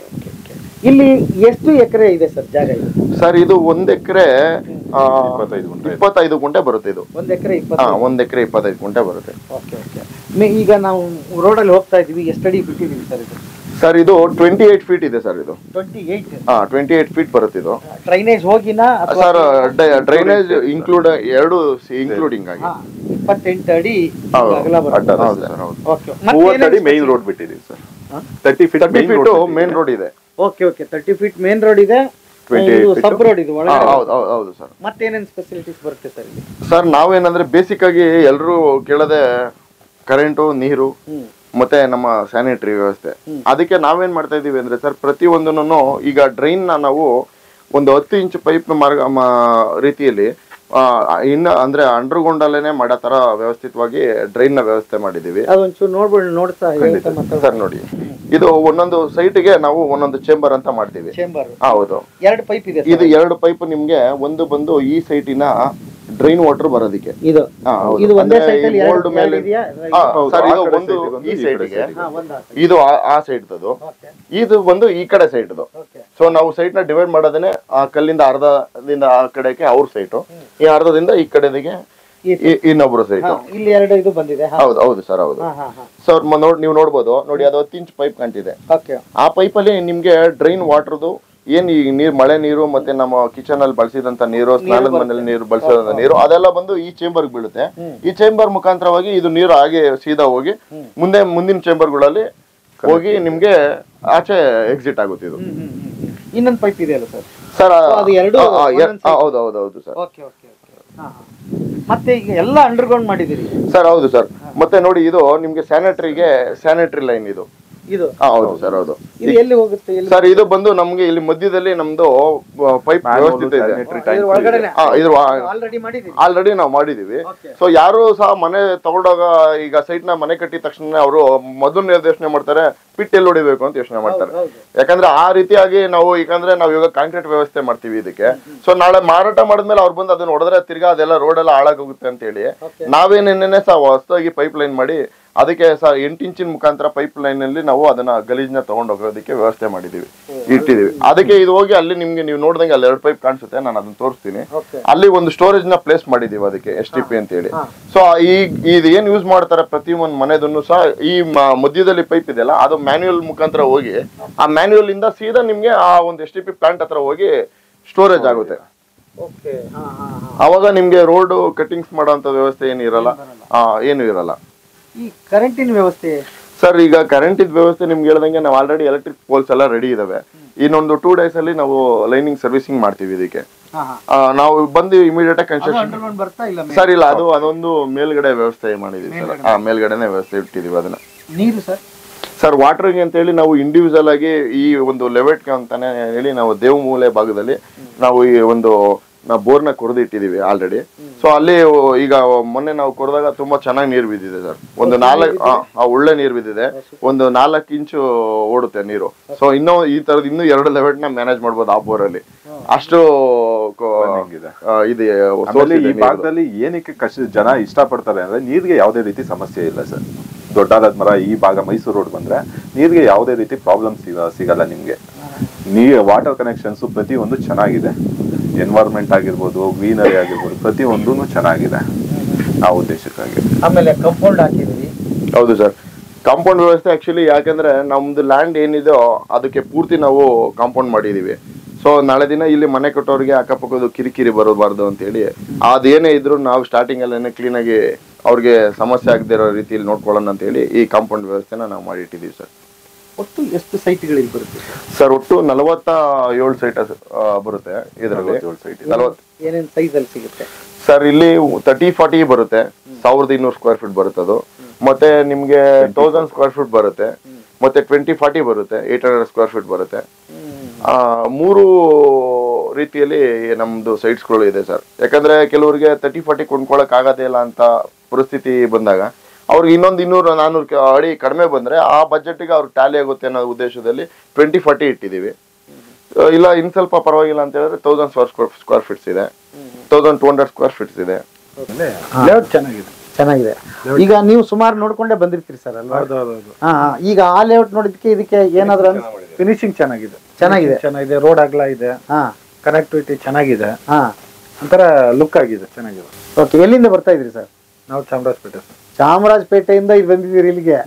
[SPEAKER 1] ಇಲ್ಲಿ ಎಷ್ಟು ಎಕರೆ ಇದೆ ಸರ್ ಜಾಗ ಇದು
[SPEAKER 3] ಸರ್ ಇದು ಒಂದ್ ಎಕರೆ
[SPEAKER 2] ಇಪ್ಪತ್ತೈದು ಗುಂಟೆ ಇದೆ.
[SPEAKER 3] ಇಪ್ಪತ್ತೈದು ಗುಂಟೆ ಬರುತ್ತೆ ಇದು
[SPEAKER 1] ಒಂದ್ ಎಕರೆ
[SPEAKER 3] ಹಾ
[SPEAKER 1] ಇಪ್ಪತ್ತು
[SPEAKER 3] ಒಂದ್ ಎಕರೆ ಇಪ್ಪತ್ತೈದು ಗುಂಟೆ ಬರುತ್ತೆ
[SPEAKER 1] ಓಕೆ ಓಕೆ ಈಗ ನಾವು ರೋಡಲ್ಲಿ ಹೋಗ್ತಾ ಇದೀವಿ ಎಷ್ಟು ಅಡಿ ಬಿಟ್ಟಿದೀವಿ ಸರ್ ಇದು
[SPEAKER 3] ಸರ್ ಇದು ಟ್ವೆಂಟಿ ಏಟ್ ಫೀಟ್ ಇದೆ ಸರ್ ಇದು
[SPEAKER 1] ಟ್ವೆಂಟಿ ಏಯ್ಟ್
[SPEAKER 3] ಹಾ ಟ್ವೆಂಟಿ ಏಟ್ ಫೀಟ್ ಬರುತ್ತೆ ಇದು
[SPEAKER 1] ಡ್ರೈನೇಜ್ ಹೋಗಿನಾ ಅಥವಾ
[SPEAKER 3] ಸರ್ ಡ್ರೈನೇಜ್ ಇನ್ಕ್ಲೂಡ್ ಎರಡು ಇನ್ಕ್ಲೂಡಿಂಗ್ ಆಗಿ
[SPEAKER 1] ಹಾ, ಇಪ್ಪತ್ತೆಂಟು ಅಡಿ
[SPEAKER 3] ಹೌದು,
[SPEAKER 1] ಅಗಲ
[SPEAKER 2] ಅಡ್ಡ
[SPEAKER 1] ಬರುತ್ತೆ
[SPEAKER 3] ಹೌದು ಸರ್ ಹೌದು
[SPEAKER 1] ಓಕೆ
[SPEAKER 2] ಮೂವತ್ತು ಅಡಿ ಮೇನ್ ರೋಡ್ ಬಿಟ್ಟಿದ್ದೀವಿ sir thirty feet
[SPEAKER 3] thirty feet main road ಇದೆ
[SPEAKER 1] okay okay thirty feet main road ಇದೆ
[SPEAKER 2] 28
[SPEAKER 1] ಇದು
[SPEAKER 2] feet.
[SPEAKER 1] ಸಬ್ ರೋಡ್ ಇದು
[SPEAKER 3] ಹಾ,
[SPEAKER 1] ಒಳಗಡೆ
[SPEAKER 3] ಹೌದು ಹೌದು ಹೌದು ಸರ್
[SPEAKER 1] ಮತ್ತೇನೇನ್ ಫೆಸಿಲಿಟೀಸ್ ಬರುತ್ತೆ ಸರ್ ಇಲ್ಲಿ
[SPEAKER 3] ಸರ್ ನಾವೇನಂದ್ರೆ ಬೇಸಿಕ್ ಆಗಿ ಎಲ್ಲರೂ ಕೇಳದೆ ಕರೆಂಟು ನೀರು ಮತ್ತೆ ನಮ್ಮ ಸ್ಯಾನಿಟರಿ ವ್ಯವಸ್ಥೆ ಅದಕ್ಕೆ ನಾವೇನ್ ಮಾಡ್ತಾ ಇದೀವಿ ಅಂದ್ರೆ ಸರ್ ಪ್ರತಿ ಒಂದನ್ನು ಈಗ ಡ್ರೈನ್ ನ ನಾವು ಒಂದು ಹತ್ತು ಇಂಚ್ ಪೈಪ್ ಮಾರ್ಗ ಮ- ರೀತಿಯಲ್ಲಿ ಆ, ಇನ್ನ ಅಂದ್ರೆ ಅಂಡರ್ಗ್ರೌಂಡ್ ಅಲ್ಲೇನೆ ಮಾಡೋ ತರ ವ್ಯವಸ್ಥಿತವಾಗಿ ಡ್ರೈನ್ ನ ವ್ಯವಸ್ಥೆ ಮಾಡಿದೀವಿ
[SPEAKER 1] ಅದೊಂಚೂರು ನೋಡ್ಬಿಡಿ ನೋಡ್ತಾ ಹೇಳ್ತಾ ಮಾತಾಡ್ತಾ
[SPEAKER 3] ಸರ್ ನೋಡಿ ಇದು ಒಂದೊಂದು ಸೈಟ್ಗೆ ನಾವು ಒಂದೊಂದು ಚೇಂಬರ್ ಅಂತ ಮಾಡ್ತೀವಿ
[SPEAKER 1] ಚೇಂಬರ್
[SPEAKER 3] ಹೌದು
[SPEAKER 1] ಎರಡು ಪೈಪ್ ಇದೆ
[SPEAKER 3] ಇದು ಎರಡು ಪೈಪ್ ನಿಮ್ಗೆ ಒಂದು ಬಂದು ಈ ಸೈಟಿನ ಡ್ರೈನ್ ವಾಟರ್ ಬರೋದಕ್ಕೆ
[SPEAKER 1] ಇದು
[SPEAKER 3] ಹಾ, ಹೌದು.
[SPEAKER 1] ಇದು ಒಂದೇ
[SPEAKER 3] ಅಂದ್ರೆ
[SPEAKER 1] ಸೈಟ್ ಅಲ್ಲಿ
[SPEAKER 3] ಈ
[SPEAKER 1] ಎರಡು
[SPEAKER 3] mold ಮೇಲೆ
[SPEAKER 1] ಇದೆಯಾ
[SPEAKER 3] ಹಾ,
[SPEAKER 2] ಹೌದು,
[SPEAKER 3] ಸರ್
[SPEAKER 2] ಆ
[SPEAKER 3] ಇದು
[SPEAKER 2] ಕಡೆ
[SPEAKER 3] ಒಂದು
[SPEAKER 2] side ಗೆ ಒಂದು,
[SPEAKER 3] ಈ
[SPEAKER 2] ಈ ಕಡೆ
[SPEAKER 3] ಸೈಡ್ಗೆ
[SPEAKER 2] side ಗೆ.
[SPEAKER 1] ಹಾ ಒಂದಾ
[SPEAKER 3] ಇದು ಆ- ಆ ಸೈಡ್ದು
[SPEAKER 1] ಓಕೆ
[SPEAKER 3] ಇದು ಬಂದು ಈ ಕಡೆ ಸೈಡ್ದು
[SPEAKER 1] ಓಕೆ
[SPEAKER 3] ಸೊ ನಾವು ಸೈಟ್ ನ ಡಿವೈಡ್ ಮಾಡೋದೇನೆ ಆ ಕಲ್ಲಿಂದ ಅರ್ಧದಿಂದ ಆ ಕಡೆಗೆ ಅವ್ರ ಸೈಟು ಈ ಅರ್ಧದಿಂದ ಈ ಕಡೆದಿಗೆ
[SPEAKER 1] ಈ
[SPEAKER 3] ಈ- ಇನ್ನೊಬ್ರು ಸೈಟ್
[SPEAKER 1] ಹಾ, ಇಲ್ಲಿ ಎರಡು ಇದು ಬಂದಿದೆ ಹಾ
[SPEAKER 3] ಹೌದು ಹೌದು ಸರ್ ಹೌದು
[SPEAKER 1] ಹಾ ಹಾ ಹಾ
[SPEAKER 3] ಸರ್ ನೋಡ್ ನೀವು ನೋಡ್ಬೋದು ನೋಡಿ ಅದು ಹತ್ತು ಇಂಚ್ ಪೈಪ್ ಕಾಣ್ತಿದೆ
[SPEAKER 1] ಓಕೆ
[SPEAKER 3] ಆ ಪೈಪಲ್ಲಿ ನಿಮ್ಗೆ ಡ್ರೈನ್ ವಾಟರ್ದು ಏನ್ ಈ ನೀರ್ ಮಳೆ ನೀರು ಮತ್ತೆ ನಮ್ಮ ಕಿಚನ್ ಅಲ್ಲಿ ಬಳಸಿದಂತ ನೀರು ಸ್ನಾನದ ಮನೆಯಲ್ಲಿ ನೀರು ಬಳಸಿದಂತ ನೀರು ಅದೆಲ್ಲ ಬಂದು ಈ ಚೇಂಬರ್ ಬೀಳುತ್ತೆ ಈ ಚೇಂಬರ್ ಮುಖಾಂತರವಾಗಿ ಇದು ನೀರು ಹಾಗೆ ಸೀದಾ ಹೋಗಿ ಮುಂದೆ ಮುಂದಿನ ಚೇಂಬರ್ಗಳಲ್ಲಿ ಹೋಗಿ ನಿಮ್ಗೆ ಆಚೆ ಎಕ್ಸಿಟ್ ಆಗುತ್ತೆ ಇದು
[SPEAKER 1] ಇನ್ನೊಂದು ಪೈಪ್ ಇದೆಯಲ್ಲ ಸರ್
[SPEAKER 3] ಸರ್
[SPEAKER 1] ಅದು ಎರಡು ಒಂದೊಂದ್ side?
[SPEAKER 3] ಹೌದು ಹೌದು ಹೌದು ಸರ್
[SPEAKER 1] ಓಕೆ ಓಕೆ ಓಕೆ ಮತ್ತೆ ಈಗ ಎಲ್ಲ ಅಂಡರ್ಗ್ರೌಂಡ್ ಮಾಡಿದಿರಿ
[SPEAKER 3] ಸರ್ ಹೌದು ಸರ್ ಮತ್ತೆ ನೋಡಿ ಇದು ನಿಮ್ಗೆ ಸ್ಯಾನಿಟರಿಗೆ ಸ್ಯಾನಿಟರಿ ಲೈನ್ ಇದು
[SPEAKER 1] ಇದು
[SPEAKER 3] ಹಾ, ಹೌದು ಸರ್ ಹೌದು
[SPEAKER 1] ಇದು ಎಲ್ಲಿ ಹೋಗುತ್ತೆ ಎಲ್ಲಿ
[SPEAKER 3] ಸರ್ ಇದು ಬಂದು ನಮ್ಗೆ ಇಲ್ಲಿ ಮಧ್ಯದಲ್ಲಿ ನಮ್ದು ಪೈಪ್ ವ್ಯವಸ್ಥಿತ ಇದೆ
[SPEAKER 2] sanitary
[SPEAKER 1] ಇದ್ರ
[SPEAKER 2] tank
[SPEAKER 1] ಒಳಗಡೆನೆ
[SPEAKER 3] ಹಾ, ಇದ್ರ
[SPEAKER 1] ಆಲ್ರೆಡಿ ಮಾಡಿದಿರಿ
[SPEAKER 3] ಆಲ್ರೆಡಿ ನಾವು ಮಾಡಿದೀವಿ
[SPEAKER 1] Okay.
[SPEAKER 3] ಸೊ ಯಾರು ಸಹ ಮನೆ ತಗೊಂಡಾಗ ಈಗ ಸೈಟ್ ನ ಮನೆ ಕಟ್ಟಿದ ತಕ್ಷಣ ಅವರು ಮೊದಲು ಯೋಚನೆ ಮಾಡ್ತಾರೆ ಪಿಟ್ ಎಲ್ಲಿ ಹೊಡಿಬೇಕು ಅಂತ ಯೋಚನೆ ಮಾಡ್ತಾರೆ
[SPEAKER 1] ಹೌದು.
[SPEAKER 3] ಯಾಕಂದ್ರೆ ಆ ರೀತಿಯಾಗಿ ನಾವು ಯಾಕಂದ್ರೆ ನಾವು ಇವಾಗ ಕಾಂಕ್ರೀಟ್ ವ್ಯವಸ್ಥೆ ಮಾಡ್ತೀವಿ ಇದಕ್ಕೆ ಸೊ ನಾಳೆ ಮಾರಾಟ ಮಾಡಿದ್ಮೇಲೆ ಅವ್ರು ಬಂದು ಅದನ್ನ ಹೊಡೆದ್ರೆ ತಿರ್ಗಾ ಅದೆಲ್ಲ ರೋಡ್ ಎಲ್ಲ ಹಾಳಾಗೋಗುತ್ತೆ ಅಂತ ಹೇಳಿ ನಾವೇನೇನೆ ಸಹ ಹೊಸದಾಗಿ ಪೈಪ್ ಲೈನ್ ಮಾಡಿ ಅದಕ್ಕೆ ಸಹ ಎಂಟು ಇಂಚಿನ ಮುಖಾಂತರ ಪೈಪ್ ಲೈನ್ ಅಲ್ಲಿ ನಾವು ಅದನ್ನ ಗಲೀಜ್ನ ತಗೊಂಡು ಹೋಗೋದಕ್ಕೆ ವ್ಯವಸ್ಥೆ ಮಾಡಿದೀವಿ ಇಟ್ಟಿದೀವಿ ಅದಕ್ಕೆ ಇದು ಹೋಗಿ ಅಲ್ಲಿ ನಿಮ್ಗೆ ನೀವು ನೋಡ್ದಂಗೆ ಅಲ್ಲಿ ಎರಡು ಪೈಪ್ ಕಾಣಿಸುತ್ತೆ ನಾನು ಅದನ್ನ ತೋರಿಸ್ತೀನಿ
[SPEAKER 1] Okay.
[SPEAKER 3] ಅಲ್ಲಿ ಒಂದು ಸ್ಟೋರೇಜ್ ನ ಪ್ಲೇಸ್ ಮಾಡಿದೀವಿ ಅದಕ್ಕೆ ಎಸ್ ಟಿ ಪಿ ಅಂತ ಹೇಳಿ ಸೊ ಈ ಇದು ಏನ್ ಯೂಸ್ ಮಾಡ್ತಾರೆ ಪ್ರತಿ ಒಂದು ಮನೆದನ್ನು ಸಹ ಈ ಮ- ಮಧ್ಯದಲ್ಲಿ ಪೈಪ್ ಇದೆಯಲ್ಲ ಅದು ಮ್ಯಾನ್ಯುಯಲ್ ಮುಖಾಂತರ ಹೋಗಿ ಆ ಮ್ಯಾನ್ಯುಯಲ್ ಇಂದ ಸೀದಾ ನಿಮ್ಗೆ ಆ ಒಂದು ಎಸ್ ಟಿ ಪಿ ಪ್ಲಾಂಟ್ ಹತ್ರ ಹೋಗಿ ಸ್ಟೋರೇಜ್ ಆಗುತ್ತೆ
[SPEAKER 1] ಓಕೆ ಹಾ ಹಾ ಹಾ
[SPEAKER 3] ಅವಾಗ ನಿಮ್ಗೆ ರೋಡ್ ಕಟಿಂಗ್ಸ್ ಮಾಡೋಂಥ ವ್ಯವಸ್ಥೆ ಏನು ಇರಲ್ಲ ಆ, ಏನು ಇರಲ್ಲ
[SPEAKER 1] ಈ ಕರೆಂಟಿನ ವ್ಯವಸ್ಥೆ
[SPEAKER 3] ಸರ್ ಈಗ ಕರೆಂಟ್ ಇದ್ ವ್ಯವಸ್ಥೆ ನಿಮ್ಗೆ ಹೇಳ್ದಂಗೆ ನಾವು ಆಲ್ರೆಡಿ ಎಲೆಕ್ಟ್ರಿಕ್ ಪೋಲ್ಸ್ ಎಲ್ಲ ರೆಡಿ ಇದಾವೆ ಇನ್ನೊಂದು ಟೂ ಡೇಸ್ ಅಲ್ಲಿ ನಾವು ಲೈನಿಂಗ್ ಸರ್ವಿಸಿಂಗ್ ಮಾಡ್ತೀವಿ ಇದಕ್ಕೆ
[SPEAKER 1] ಹಾ ಹಾ
[SPEAKER 3] ಆ, ನಾವು ಬಂದು ಇಮಿಡಿಯೇಟ್ ಆಗಿ ಕನ್ಸ್ಟ್ರಕ್ಷನ್
[SPEAKER 1] ಅಂಡರ್ಗ್ರೌಂಡ್ ಬರ್ತಾ ಇಲ್ಲ ಮೇಲೆ?
[SPEAKER 3] ಸರ್ ಇಲ್ಲ ಅದು ಅದೊಂದು ಮೇಲ್ಗಡೆ ವ್ಯವಸ್ಥೆ ಮಾಡಿದೀವಿ ಸರ್ ಹಾ ಮೇಲ್ಗಡೆನೆ ವ್ಯವಸ್ಥೆ ಇಟ್ಟಿದೀವಿ ಅದನ್ನ
[SPEAKER 1] ನೀರು ಸರ್
[SPEAKER 3] ಸರ್ ವಾಟರ್ಗೆ ಅಂತ ಹೇಳಿ ನಾವು ಇಂಡಿವಿಜುವಲ್ ಆಗಿ ಈ ಒಂದು ಲೆವೆಟ್ಗೆ ಅಂತಾನೆ ಹೇಳಿ ನಾವು ದೇವಮೂಲೆ ಭಾಗದಲ್ಲಿ ನಾವು ಈ ಒಂದು ನಾವು ಬೋರ್ನ ಕೊರೆದು ಇಟ್ಟಿದೀವಿ ಆಲ್ರೆಡಿ ಸೊ ಅಲ್ಲಿ ಈಗ ಮೊನ್ನೆ ನಾವು ಕೊರೆದಾಗ ತುಂಬಾ ಚೆನ್ನಾಗಿ ನೀರು ಬಿದ್ದಿದೆ ಸರ್ ಒಂದು ನಾಲ್ಕು ಒಳ್ಳೆ ನೀರು ಬಿದ್ದಿದೆ ಒಂದು ನಾಲ್ಕು ಇಂಚು ಓಡುತ್ತೆ ನೀರು ಸೊ ಇನ್ನೂ ಈ ತರದ್ ಇನ್ನೂ ಎರಡು ಲೆವೆಟ್ ನ ಮ್ಯಾನೇಜ್ ಮಾಡ್ಬೋದು ಆ ಬೋರಲ್ಲಿ ಅಷ್ಟು ಕೊ-
[SPEAKER 2] Running ಇದೆ.
[SPEAKER 3] ಆ, ಇದೆ source
[SPEAKER 2] ಆಮೇಲೆ
[SPEAKER 3] ಇದೆ
[SPEAKER 2] ಈ
[SPEAKER 3] ನೀರ್ದು.
[SPEAKER 2] ಭಾಗದಲ್ಲಿ ಏನಕ್ಕೆ ಕಷ್ಟ ಜನ ಇಷ್ಟಪಡ್ತಾರೆ ಅಂದ್ರೆ ನೀರಿಗೆ ಯಾವುದೇ ರೀತಿ ಸಮಸ್ಯೆ ಇಲ್ಲ ಸರ್ ದೊಡ್ಡದಾದ ಮರ ಈ ಭಾಗ ಮೈಸೂರು ರೋಡ್ ಬಂದ್ರೆ ನೀರಿಗೆ ಯಾವುದೇ ರೀತಿ ಪ್ರಾಬ್ಲಮ್ ಸಿಗ ಸಿಗಲ್ಲ ನಿಮ್ಗೆ ನೀ ವಾಟರ್ ಕನೆಕ್ಷನ್ಸ್ ಪ್ರತಿಯೊಂದು ಚೆನ್ನಾಗಿದೆ ಎನ್ವೈರ್ಮೆಂಟ್ ಆಗಿರ್ಬೋದು ಗ್ರೀನರಿ ಆಗಿರ್ಬೋದು ಪ್ರತಿಯೊಂದೂ ಚೆನ್ನಾಗಿದೆ ಆ ಉದ್ದೇಶಕ್ಕಾಗಿ
[SPEAKER 1] ಆಮೇಲೆ ಕಂಪೌಂಡ್ ಹಾಕಿದ್ರಿ
[SPEAKER 3] ಹೌದು ಸರ್ ಕಾಂಪೌಂಡ್ ವ್ಯವಸ್ಥೆ ಆಕ್ಚುಲಿ ಯಾಕಂದ್ರೆ ನಮ್ದು ಲ್ಯಾಂಡ್ ಏನಿದೆಯೋ ಅದಕ್ಕೆ ಪೂರ್ತಿ ನಾವು ಕಾಂಪೌಂಡ್ ಮಾಡಿದೀವಿ ಸೊ ನಾಳೆ ದಿನ ಇಲ್ಲಿ ಮನೆ ಕಟ್ಟೋರಿಗೆ ಅಕ್ಕಪಕ್ಕದ ಕಿರಿಕಿರಿ ಬರಬಾರ್ದು ಅಂತ ಹೇಳಿ ಅದೇನೇ ಇದ್ರು ನಾವು ಸ್ಟಾರ್ಟಿಂಗ್ ಅಲ್ಲೇನೆ ಕ್ಲೀನ್ ಆಗಿ ಅವ್ರಿಗೆ ಸಮಸ್ಯೆ ಆಗದೆ ಇರೋ ರೀತಿಯಲ್ಲಿ ನೋಡ್ಕೊಳ್ಳೋಣ ಅಂತ ಹೇಳಿ ಈ ಕಾಂಪೌಂಡ್ ವ್ಯವಸ್ಥೆನ ನಾವು ಮಾಡಿಟ್ಟಿದೀವಿ ಸರ್
[SPEAKER 1] ಒಟ್ಟು ಎಷ್ಟು ಸೈಟ್ಗಳಿಗೆ ಬರುತ್ತೆ
[SPEAKER 3] ಸರ್ ಒಟ್ಟು ನಲವತ್ತ ಏಳು ಸೈಟ್ ಬರುತ್ತೆ ಇದರಲ್ಲಿ
[SPEAKER 2] ನಲವತ್ತೇಳು site ಇದೆ.
[SPEAKER 3] ನಲವತ್ತು
[SPEAKER 1] ಏನೇನ್ ಸೈಜ್ ಅಲ್ಲಿ ಸಿಗುತ್ತೆ
[SPEAKER 3] ಸರ್ ಇಲ್ಲಿ ತರ್ಟಿ ಫಾರ್ಟಿ ಬರುತ್ತೆ ಸಾವಿರದ ಇನ್ನೂರು ಸ್ಕ್ವೇರ್ ಫೀಟ್ ಬರುತ್ತೆ ಅದು ಮತ್ತೆ ನಿಮ್ಗೆ ತೌಸಂಡ್ ಸ್ಕ್ವೇರ್ ಫೀಟ್ ಬರುತ್ತೆ ಮತ್ತೆ ಟ್ವೆಂಟಿ ಫಾರ್ಟಿ ಬರುತ್ತೆ ಏಟ್ ಹಂಡ್ರೆಡ್ ಸ್ಕ್ವೇರ್ ಫೀಟ್ ಬರುತ್ತೆ ಆ, ಮೂರು ರೀತಿಯಲ್ಲಿ ನಮ್ದು ಸೈಟ್ಸ್ಗಳು ಇದೆ ಸರ್ ಯಾಕಂದ್ರೆ ಕೆಲವರಿಗೆ ತರ್ಟಿ ಫಾರ್ಟಿ ಕೊಂಡ್ಕೊಳಕ್ ಆಗದೇ ಇಲ್ಲ ಅಂತ ಪರಿಸ್ಥಿತಿ ಬಂದಾಗ ಅವ್ರಿಗೆ ಇನ್ನೊಂದು ಇನ್ನೂರು ನಾನ್ನೂರು ಕ- ಅಡಿ ಕಡಿಮೆ ಬಂದ್ರೆ ಆ ಬಜೆಟ್ಗೆ ಅವ್ರಿಗೆ ಟ್ಯಾಲಿ ಆಗುತ್ತೆ ಅನ್ನೋ ಉದ್ದೇಶದಲ್ಲಿ ಟ್ವೆಂಟಿ ಫಾರ್ಟಿ ಇಟ್ಟಿದ್ದೀವಿ ಆ, ಇಲ್ಲ ಇನ್ ಸ್ವಲ್ಪ ಪರವಾಗಿಲ್ಲ ಅಂತ ಹೇಳಿದ್ರೆ ತೌಸಂಡ್ ಸ್ಕ್ವೇರ್ ಸ್ಕ್ವೇರ್ ಫೀಟ್ಸ್ ಇದೆ thousand two hundred square feets ಇದೆ
[SPEAKER 6] ಲೇಔಟ್ ಚೆನ್ನಾಗಿದೆ
[SPEAKER 1] ಚೆನ್ನಾಗಿದೆ ಈಗ ನೀವು ಸುಮಾರು ನೋಡ್ಕೊಂಡೇ ಬಂದಿರ್ತೀರಿ ಸರ್ ಅಲ್ವಾ
[SPEAKER 6] ಹೌದೌದು
[SPEAKER 1] ಹಾ ಹಾ. ಈಗ ಆ ಲೇಔಟ್ ನೋಡಿದಕ್ಕೆ ಇದಕ್ಕೆ ಏನಾದ್ರು ಅನ್ಸ್-
[SPEAKER 6] ಫಿನಿಶಿಂಗ್ ಚೆನ್ನಾಗಿದೆ
[SPEAKER 1] ಚೆನ್ನಾಗಿದೆ.
[SPEAKER 6] ಚೆನ್ನಾಗಿದೆ ರೋಡ್ ಅಗಲ ಇದೆ
[SPEAKER 1] ಹಾ
[SPEAKER 6] ಕನೆಕ್ಟಿವಿಟಿ ಚೆನ್ನಾಗಿದೆ
[SPEAKER 1] ಹಾ
[SPEAKER 6] ಒಂಥರ ಲುಕ್ ಆಗಿದೆ ಚೆನ್ನಾಗಿದೆ
[SPEAKER 1] ಓಕೆ ಎಲ್ಲಿಂದ ಬರ್ತಾ ಇದ್ರಿ ಸರ್
[SPEAKER 6] ನಾವು ಚಾಮರಾಜಪೇಟೆ ಸರ್
[SPEAKER 1] ಚಾಮರಾಜಪೇಟೆಯಿಂದ ಇಲ್ಲಿ ಬಂದಿದ್ದೀರಿ ಇಲ್ಲಿಗೆ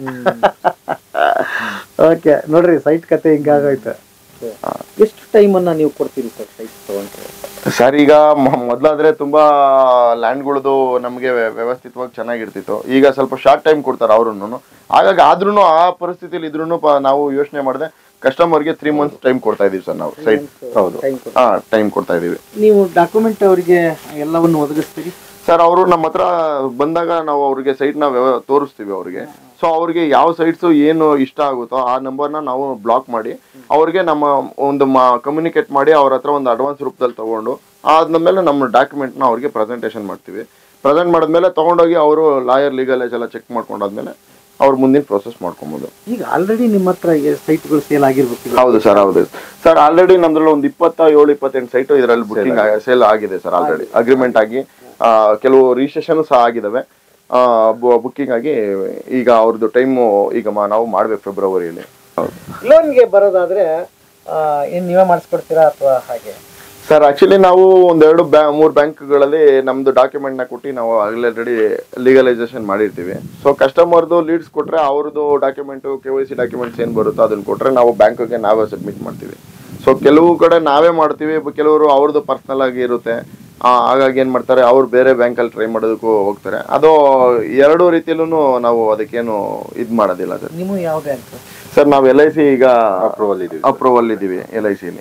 [SPEAKER 1] ಓಕೆ ನೋಡ್ರಿ ಸೈಟ್ ಕತೆ ಹಿಂಗಾಗೋಯ್ತು ಎಷ್ಟು ಟೈಮ್ ಅನ್ನ ನೀವು ಕೊಡ್ತೀರಿ ಸರ್ ಸೈಟ್ ತಗೊಂಡ್ರೆ
[SPEAKER 3] ಸರ್ ಈಗ ಮ- ಮೊದ್ಲಾದ್ರೆ ತುಂಬಾ ಲ್ಯಾಂಡ್ಗಳದು ನಮಗೆ ವ್ಯವಸ್ಥಿತವಾಗಿ ಚೆನ್ನಾಗಿರ್ತಿತ್ತು ಈಗ ಸ್ವಲ್ಪ ಶಾರ್ಟ್ ಟೈಮ್ ಕೊಡ್ತಾರೆ ಅವ್ರು ಹಾಗಾಗಿ ಆದ್ರೂ ಆ ಪರಿಸ್ಥಿತಿಲಿ ಇದ್ರೂ ನಾವು ಯೋಚನೆ ಮಾಡಿದೆ ಕಸ್ಟಮರ್ಗೆ ತ್ರೀ ಮಂತ್ಸ್ ಟೈಮ್ ಕೊಡ್ತಾ ಇದೀವಿ ಸರ್ ನಾವು ಸೈಟ್ ಹೌದು
[SPEAKER 1] ಟೈಮ್
[SPEAKER 3] ಹಾ ಟೈಮ್ ಕೊಡ್ತಾ ಇದೀವಿ
[SPEAKER 1] ನೀವು ಡಾಕ್ಯುಮೆಂಟ್ ಅವರಿಗೆ ಎಲ್ಲವನ್ನು ಒದಗಿಸ್ತೀರಿ
[SPEAKER 3] ಸರ್ ಅವರು ನಮ್ಮ ಹತ್ರ ಬಂದಾಗ ನಾವು ಅವ್ರಿಗೆ ಸೈಟ್ನ ವ್ಯವ ತೋರಿಸ್ತೀವಿ ಅವ್ರಿಗೆ ಸೊ ಅವ್ರಿಗೆ ಯಾವ ಸೈಟ್ಸ್ ಏನು ಇಷ್ಟ ಆಗುತ್ತೋ ಆ ನಂಬರ್ನ ನಾವು ಬ್ಲಾಕ್ ಮಾಡಿ ಅವ್ರಿಗೆ ನಮ್ಮ ಒಂದು ಕಮ್ಯುನಿಕೇಟ್ ಮಾಡಿ ಅವ್ರ ಹತ್ರ ಒಂದು ಅಡ್ವಾನ್ಸ್ ರೂಪದಲ್ಲಿ ತಗೊಂಡು ಆದ್ಮೇಲೆ ನಮ್ಮ ಡಾಕ್ಯುಮೆಂಟ್ನ ಅವ್ರಿಗೆ ಪ್ರೆಸೆಂಟೇಷನ್ ಮಾಡ್ತೀವಿ ಪ್ರೆಸೆಂಟ್ ಮಾಡಿದ್ಮೇಲೆ ತಗೊಂಡೋಗಿ ಅವರು ಲಾಯರ್ ಲೀಗಲ್ ಏಜ್ ಎಲ್ಲ ಚೆಕ್ ಮಾಡ್ಕೊಂಡಾದ್ಮೇಲೆ ಅವ್ರು ಮುಂದಿನ ಪ್ರೊಸೆಸ್ ಮಾಡ್ಕೊಬೋದು
[SPEAKER 1] ಈಗ ಆಲ್ರೆಡಿ ನಿಮ್ಮ ಹತ್ರ ಸೈಟ್ಗಳು ಸೇಲ್ ಆಗಿರ್ಬೇಕು ಈಗ.
[SPEAKER 3] ಹೌದು ಸರ್ ಹೌದು ಸರ್ ಆಲ್ರೆಡಿ ನಮ್ದ್ರಲ್ಲಿ ಒಂದು ಇಪ್ಪತ್ತ ಏಳು ಇಪ್ಪತ್ತೆಂಟು ಸೈಟ್ ಇದರಲ್ಲಿ ಬುಕಿಂಗ್ ಸೇಲ್ ಆಗಿದೆ ಸರ್ ಆಲ್ರೆಡಿ ಅಗ್ರಿಮೆಂಟ್ ಆಗಿ ಆ, ಕೆಲವು ರಿಜಿಸ್ಟ್ರೇಷನ್ ಸಹ ಆಗಿದಾವೆ ಬುಕ್ಕಿಂಗ್ ಆಗಿ ಈಗ ಅವ್ರದ್ದು ಟೈಮು ಈಗ ಮಾ- ನಾವು ಮಾಡ್ಬೇಕು ಫೆಬ್ರವರಿಯಲ್ಲಿ
[SPEAKER 1] ಲೋನ್ಗೆ ಬರೋದಾದ್ರೆ ಆ, ಏನ್ ನೀವೇ ಮಾಡಿಸ್ಕೊಡ್ತೀರಾ ಅಥವಾ ಹಾಗೆ
[SPEAKER 3] ಸರ್ ಆಕ್ಚುಲಿ ನಾವು ಒಂದೆರಡು ಬ್ಯಾ ಮೂರು ಬ್ಯಾಂಕ್ಗಳಲ್ಲಿ ನಮ್ದು ಡಾಕ್ಯುಮೆಂಟ್ನ ಕೊಟ್ಟು ನಾವು ಆಲ್ರೆಡಿ ಲೀಗಲೈಸೇಷನ್ ಮಾಡಿರ್ತೀವಿ ಸೊ ಕಸ್ಟಮರ್ದು ಲೀಡ್ಸ್ ಕೊಟ್ರೆ ಅವ್ರದ್ದು document K Y C documents ಏನು ಬರುತ್ತೋ ಅದನ್ನ ಕೊಟ್ರೆ ನಾವು ಬ್ಯಾಂಕ್ಗೆ ನಾವೇ ಸಬ್ಮಿಟ್ ಮಾಡ್ತೀವಿ ಸೊ ಕೆಲವು ಕಡೆ ನಾವೇ ಮಾಡ್ತೀವಿ ಬ- ಕೆಲವರು ಅವ್ರದ್ದು ಪರ್ಸನಲ್ ಆಗಿ ಇರುತ್ತೆ ಆ, ಹಾಗಾಗಿ ಏನು ಮಾಡ್ತಾರೆ ಅವ್ರು ಬೇರೆ ಬ್ಯಾಂಕಲ್ಲಿ ಟ್ರೈ ಮಾಡೋದಕ್ಕೂ ಹೋಗ್ತಾರೆ ಅದು ಎರಡೂ ರೀತಿಯಲ್ಲೂ ನಾವು ಅದಕ್ಕೇನು ಇದು ಮಾಡೋದಿಲ್ಲ ಸರ್
[SPEAKER 1] ನೀವು ಯಾವ ಬ್ಯಾಂಕ್
[SPEAKER 3] ಸರ್ ನಾವು ಎಲ್ ಐ ಸಿ ಈಗ
[SPEAKER 2] ಅಪ್ರೂವಲ್ ಇದೀವಿ
[SPEAKER 3] ಅಪ್ರೂವಲ್ ಇದ್ದೀವಿ ಎಲ್ ಐ ಸಿಲಿ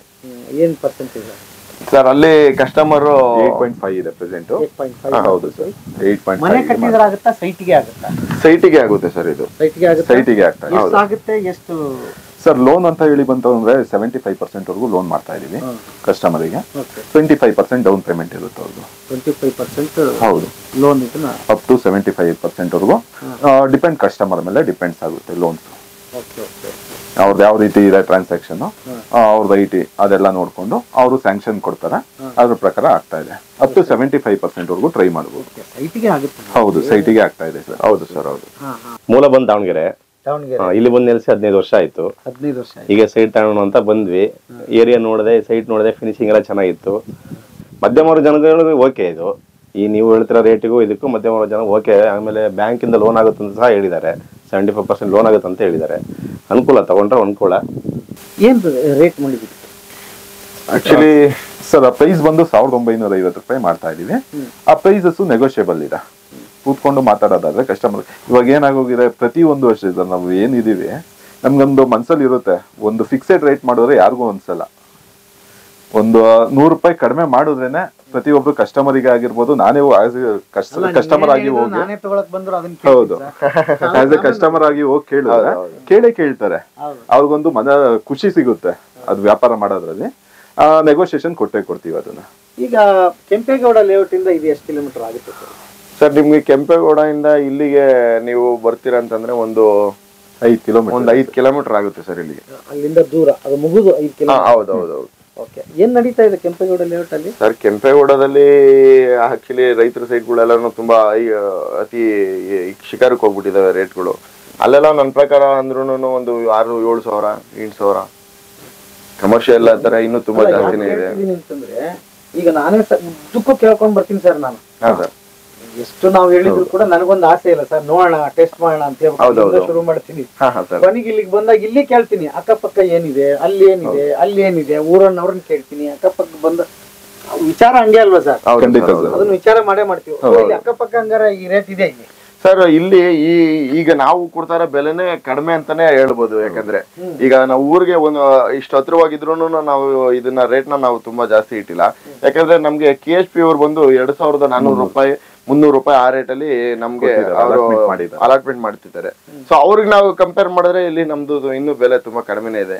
[SPEAKER 1] ಏನ್ ಪರ್ಸೆಂಟೇಜ್
[SPEAKER 3] ಸರ್ ಅಲ್ಲಿ ಕಸ್ಟಮರ್
[SPEAKER 2] ಏಟ್ ಪಾಯಿಂಟ್ ಫೈವ್ ಇದೆ ಪ್ರೆಸೆಂಟ್
[SPEAKER 1] ಏಟ್ ಪಾಯಿಂಟ್ ಫೈವ್
[SPEAKER 2] ಹೌದು ಸರ್ ಏಟ್ ಪಾಯಿಂಟ್
[SPEAKER 1] ಮನೆ ಕಟ್ಟಿದ್ರೆ ಆಗುತ್ತಾ ಸೈಟ್ಗೆ ಆಗುತ್ತಾ
[SPEAKER 3] ಸೈಟಿಗೆ ಆಗುತ್ತೆ ಸರ್ ಇದು
[SPEAKER 1] ಸೈಟ್ಗೆ ಆಗುತ್ತಾ
[SPEAKER 2] ಸೈಟಿಗೆ ಆಗ್ತಾ ಇದೆ
[SPEAKER 1] ಎಷ್ಟು ಆಗುತ್ತೆ ಎಷ್ಟು
[SPEAKER 2] ಸರ್ ಲೋನ್ ಅಂತ ಹೇಳಿ ಬಂತು ಅಂದ್ರೆ ಸೆವೆಂಟಿ ಫೈವ್ ಪರ್ಸೆಂಟ್ ವರೆಗೂ ಲೋನ್ ಮಾಡ್ತಾ ಇದೀವಿ ಕಸ್ಟಮರಿಗೆ
[SPEAKER 1] okay
[SPEAKER 2] twenty five percent down payment ಇರುತ್ತೆ ಅವ್ರದ್ದು
[SPEAKER 1] ಟ್ವೆಂಟಿ ಫೈವ್ ಪರ್ಸೆಂಟ್
[SPEAKER 2] ಹೌದು
[SPEAKER 1] ಲೋನ್ ಇದನ್ನ
[SPEAKER 2] up to seventy five percent ವರೆಗೂ ಡಿಪೆಂಡ್ ಕಸ್ಟಮರ್ ಮೇಲೆ ಡಿಪೆಂಡ್ಸ್ ಆಗುತ್ತೆ ಲೋನ್ಸ್
[SPEAKER 1] ಓಕೆ ಓಕೆ
[SPEAKER 2] ಅವ್ರದ್ದು ಯಾವ ರೀತಿ ಇದೆ ಟ್ರಾನ್ಸಾಕ್ಷನ್ ಅವ್ರದ್ದು ಐ ಟಿ ಅದೆಲ್ಲ ನೋಡ್ಕೊಂಡು ಅವರು ಸ್ಯಾಂಕ್ಷನ್ ಕೊಡ್ತಾರೆ ಅದ್ರ ಪ್ರಕಾರ ಆಗ್ತಾ ಇದೆ up to seventy five percent ವರೆಗೂ ಟ್ರೈ ಮಾಡಬಹುದು
[SPEAKER 1] ಸೈಟ್ಗೆ ಆಗುತ್ತೆ
[SPEAKER 2] ಹೌದು ಸೈಟಿಗೆ ಆಗ್ತಾ ಇದೆ ಸರ್
[SPEAKER 3] ಹೌದು ಸರ್ ಹೌದು
[SPEAKER 1] ಹಾ ಹಾ
[SPEAKER 8] ಮೂಲ ಬಂದ್ ದಾವಣಗೆರೆ
[SPEAKER 1] ದಾವಣಗೆರೆ
[SPEAKER 8] ಆ, ಇಲ್ಲಿ ಬಂದು ನೆಲೆಸಿ ಹದಿನೈದು ವರ್ಷ ಆಯ್ತು
[SPEAKER 1] ಹದಿನೈದು ವರ್ಷ ಆಯ್ತು
[SPEAKER 8] ಈಗ ಸೈಟ್ ತಗೊಳ್ಳೋಣ ಅಂತ ಬಂದ್ವಿ ಏರಿಯಾ ನೋಡಿದೆ ಸೈಟ್ ನೋಡಿದೆ ಫಿನಿಶಿಂಗ್ ಎಲ್ಲ ಚೆನ್ನಾಗಿತ್ತು ಮಧ್ಯಮ ವರ್ಗ ಜನಗಳಿಗೆ ಓಕೆ ಇದು ಈ ನೀವು ಹೇಳ್ತಿರೋ ರೇಟಿಗೂ ಇದಕ್ಕೂ ಮಧ್ಯಮ ವರ್ಗ ಜನ ಓಕೆ ಆಮೇಲೆ ಬ್ಯಾಂಕಿಂದ ಲೋನ್ ಆಗುತ್ತೆ ಅಂತ ಸಹ ಹೇಳಿದ್ದಾರೆ ಸೆವೆಂಟಿ ಫೈವ್ ಪರ್ಸೆಂಟ್ ಲೋನ್ ಆಗುತ್ತೆ ಅಂತ ಹೇಳಿದ್ದಾರೆ ಅನುಕೂಲ ತಗೊಂಡ್ರೆ ಅನುಕೂಲ
[SPEAKER 1] ಏನ್ ರೇಟ್ ಮಾಡಿದ್ರಿ
[SPEAKER 3] ಆಕ್ಚುಲಿ
[SPEAKER 2] ಸರ್ ಆ ಪ್ರೈಸ್ ಬಂದು ಸಾವಿರದ ಒಂಬೈನೂರ ಐವತ್ತು ರೂಪಾಯಿ ಮಾಡ್ತಾ ಇದೀವಿ ಆ ಪ್ರೈಸಸ್ ನೆಗೋಷಿಯಬಲ್ ಇದೆ ಕೂತ್ಕೊಂಡು ಮಾತಾಡೋದಾದ್ರೆ ಕಸ್ಟಮರ್ ಇವಾಗ ಏನಾಗೋಗಿದೆ ಪ್ರತಿ ಒಂದು ವರ್ಷ ಸರ್ ನಾವು ಏನಿದೀವಿ ನಮ್ಗೊಂದು ಮನ್ಸಲ್ಲಿ ಇರುತ್ತೆ ಒಂದು ಫಿಕ್ಸೆಡ್ ರೇಟ್ ಮಾಡಿದ್ರೆ ಯಾರಿಗೂ ಅನ್ಸಲ್ಲ ಒಂದು ನೂರು ರೂಪಾಯಿ ಕಡಿಮೆ ಮಾಡಿದ್ರೇನೆ ಪ್ರತಿಯೊಬ್ರು ಕಸ್ಟಮರಿಗೆ ಆಗಿರ್ಬೋದು ನಾನೇ ಕಸ್ಟಮರ್ ಆಗಿ ಹೋಗಿ
[SPEAKER 1] ನಾನೇ ತಗೊಳಕ್ ಬಂದ್ರು ಅದನ್ನ
[SPEAKER 2] ಹೌದು ಆಸ್ ಎ ಕಸ್ಟಮರ್ ಆಗಿ ಹೋಗಿ ಕೇಳಿದ್ರೆ ಕೇಳೇ ಕೇಳ್ತಾರೆ
[SPEAKER 1] ಹೌದು.
[SPEAKER 2] ಅವ್ರಿಗೊಂದು ಮನ ಖುಷಿ ಸಿಗುತ್ತೆ ಅದು ವ್ಯಾಪಾರ ಮಾಡೋದ್ರಲ್ಲಿ ನೆಗೋಷಿಯೇಷನ್ ಕೊಟ್ಟೆ ಕೊಡ್ತೀವಿ ಅದನ್ನ
[SPEAKER 1] ಈಗ ಕೆಂಪೇಗೌಡ ಲೇಔಟ್ ಇಂದ ಇದು ಎಷ್ಟು ಕಿಲೋಮೀಟರ್ ಆಗುತ್ತೆ ಸರ್
[SPEAKER 3] ಸರ್ ನಿಮ್ಗೆ ಕೆಂಪೇಗೌಡದಿಂದ ಇಲ್ಲಿಗೆ ನೀವು ಬರ್ತೀರಾ ಅಂತಂದ್ರೆ ಒಂದು
[SPEAKER 2] ಐದು ಕಿಲೋಮೀಟರ್
[SPEAKER 3] ಒಂದು ಐದು ಕಿಲೋಮೀಟರ್ ಆಗುತ್ತೆ ಸರ್ ಇಲ್ಲಿಗೆ
[SPEAKER 1] ಅಲ್ಲಿಂದ ದೂರ ಅದು ಮುಗಿದು ಐದು
[SPEAKER 3] ಹಾ,
[SPEAKER 1] ಕಿಲೋಮೀಟರ್
[SPEAKER 3] ಹೌದು ಹೌದು ಹೌದು
[SPEAKER 1] ಓಕೆ ಏನ್ ನಡೀತಾ ಇದೆ ಕೆಂಪೇಗೌಡ ಲೇಔಟ್ ಅಲ್ಲಿ
[SPEAKER 3] ಸರ್ ಕೆಂಪೇಗೌಡದಲ್ಲಿ ಆಕ್ಚುಲಿ ರೈತರ ಸೈಟ್ಗಳೆಲ್ಲನೂ ತುಂಬಾ ಐ- ಅತಿ ಶಿಖರಕ್ಕೆ ಹೋಗ್ಬಿಟ್ಟಿದಾವೆ ರೇಟ್ಗಳು ಅಲ್ಲೆಲ್ಲ ನನ್ನ ಪ್ರಕಾರ ಅಂದ್ರೂ ಒಂದು ಆರು ಏಳು ಸಾವಿರ ಎಂಟು ಸಾವಿರ ಕಮರ್ಷಿಯಲ್ ತರ ಇನ್ನೂ ತುಂಬಾ
[SPEAKER 1] ಅಲ್ಲ,
[SPEAKER 3] ಜಾಸ್ತಿನೇ
[SPEAKER 1] ಯಾಕ್
[SPEAKER 3] ಇದೆ
[SPEAKER 1] ಹೇಳ್ತಿದೀನಿ ಅಂತಂದ್ರೆ ಈಗ ನಾನೇ ಸ- ಉದ್ದಕ್ಕೂ ಕೇಳ್ಕೊಂಡ್ ಬರ್ತೀನಿ ಸರ್ ನಾನು
[SPEAKER 3] ಹಾ ಸರ್
[SPEAKER 1] ಎಷ್ಟು ನಾವು ಹೇಳಿದ್ರು ಕೂಡ ನನಗೊಂದು ಆಸೆ ಇಲ್ಲ ಸರ್ ನೋಡೋಣ ಟೆಸ್ಟ್ ಮಾಡೋಣ ಅಂತ
[SPEAKER 3] ಹೌದು,
[SPEAKER 1] ಹೇಳ್ಬಿಟ್ಟು
[SPEAKER 3] ಹೌದು.
[SPEAKER 1] ಇಲ್ಲಿಂದ ಶುರು ಮಾಡ್ತೀನಿ
[SPEAKER 3] ಹಾ ಹಾ ಸರ್
[SPEAKER 1] ಕೊನೆಗೆ ಇಲ್ಲಿಗೆ ಬಂದಾಗ ಇಲ್ಲಿ ಕೇಳ್ತೀನಿ ಅಕ್ಕಪಕ್ಕ ಏನಿದೆ ಅಲ್ಲಿ ಏನಿದೆ ಅಲ್ಲಿ ಏನಿದೆ ಊರನ್ನ ಅವ್ರನ್ನ ಕೇಳ್ತೀನಿ ಅಕ್ಕಪಕ್ಕ ಬಂದ ವಿಚಾರ ಹಂಗೆ ಅಲ್ವಾ ಸರ್
[SPEAKER 3] ಹೌದು
[SPEAKER 2] ಖಂಡಿತ
[SPEAKER 3] ಸರ್, ಹೌದು.
[SPEAKER 2] ಸರ್.
[SPEAKER 1] ಅದನ್ನ ವಿಚಾರ ಮಾಡೇ ಮಾಡ್ತೀವಿ ಓ, ಇಲ್ಲಿ ಅಕ್ಕಪಕ್ಕ ಹಂಗಾರ ಈ ರೇಟ್ ಇದೆ ಇಲ್ಲಿ
[SPEAKER 3] ಸರ್ ಇಲ್ಲಿ ಈ ಈಗ ನಾವು ಕೊಡ್ತಾ ಇರೋ ಬೆಲೆನೇ ಕಡಿಮೆ ಅಂತಾನೆ ಹೇಳ್ಬೋದು ಯಾಕಂದ್ರೆ ಈಗ ನಾವು ಊರಿಗೆ ಒಂದು ಇಷ್ಟು ಹತ್ರವಾಗಿದ್ರು ನಾವು ಇದನ್ನ ರೇಟ್ ನ ನಾವು ತುಂಬಾ ಜಾಸ್ತಿ ಇಟ್ಟಿಲ್ಲ ಯಾಕಂದ್ರೆ ನಮ್ಗೆ ಕೆ ಎಚ್ ಪಿ ಅವ್ರು ಬಂದು ಎರಡ್ ಸಾವಿರದ ನಾನೂರು ರೂಪಾಯಿ ಮುನ್ನೂರು ರೂಪಾಯಿ ಆ ರೇಟ್ ಅಲ್ಲಿ ನಮ್ಗೆ
[SPEAKER 2] ಕೊಟ್ಟಿದ್ದಾರೆ,
[SPEAKER 3] ಅವರು
[SPEAKER 2] allotment ಮಾಡಿದ್ದಾರೆ.
[SPEAKER 3] ಅಲಾಟ್ಮೆಂಟ್ ಮಾಡ್ತಿದ್ದಾರೆ ಸೊ ಅವ್ರಿಗೆ ನಾವು ಕಂಪೇರ್ ಮಾಡಿದ್ರೆ ಇಲ್ಲಿ ನಮ್ದು ಇನ್ನೂ ಬೆಲೆ ತುಂಬಾ ಕಡಿಮೆನೇ ಇದೆ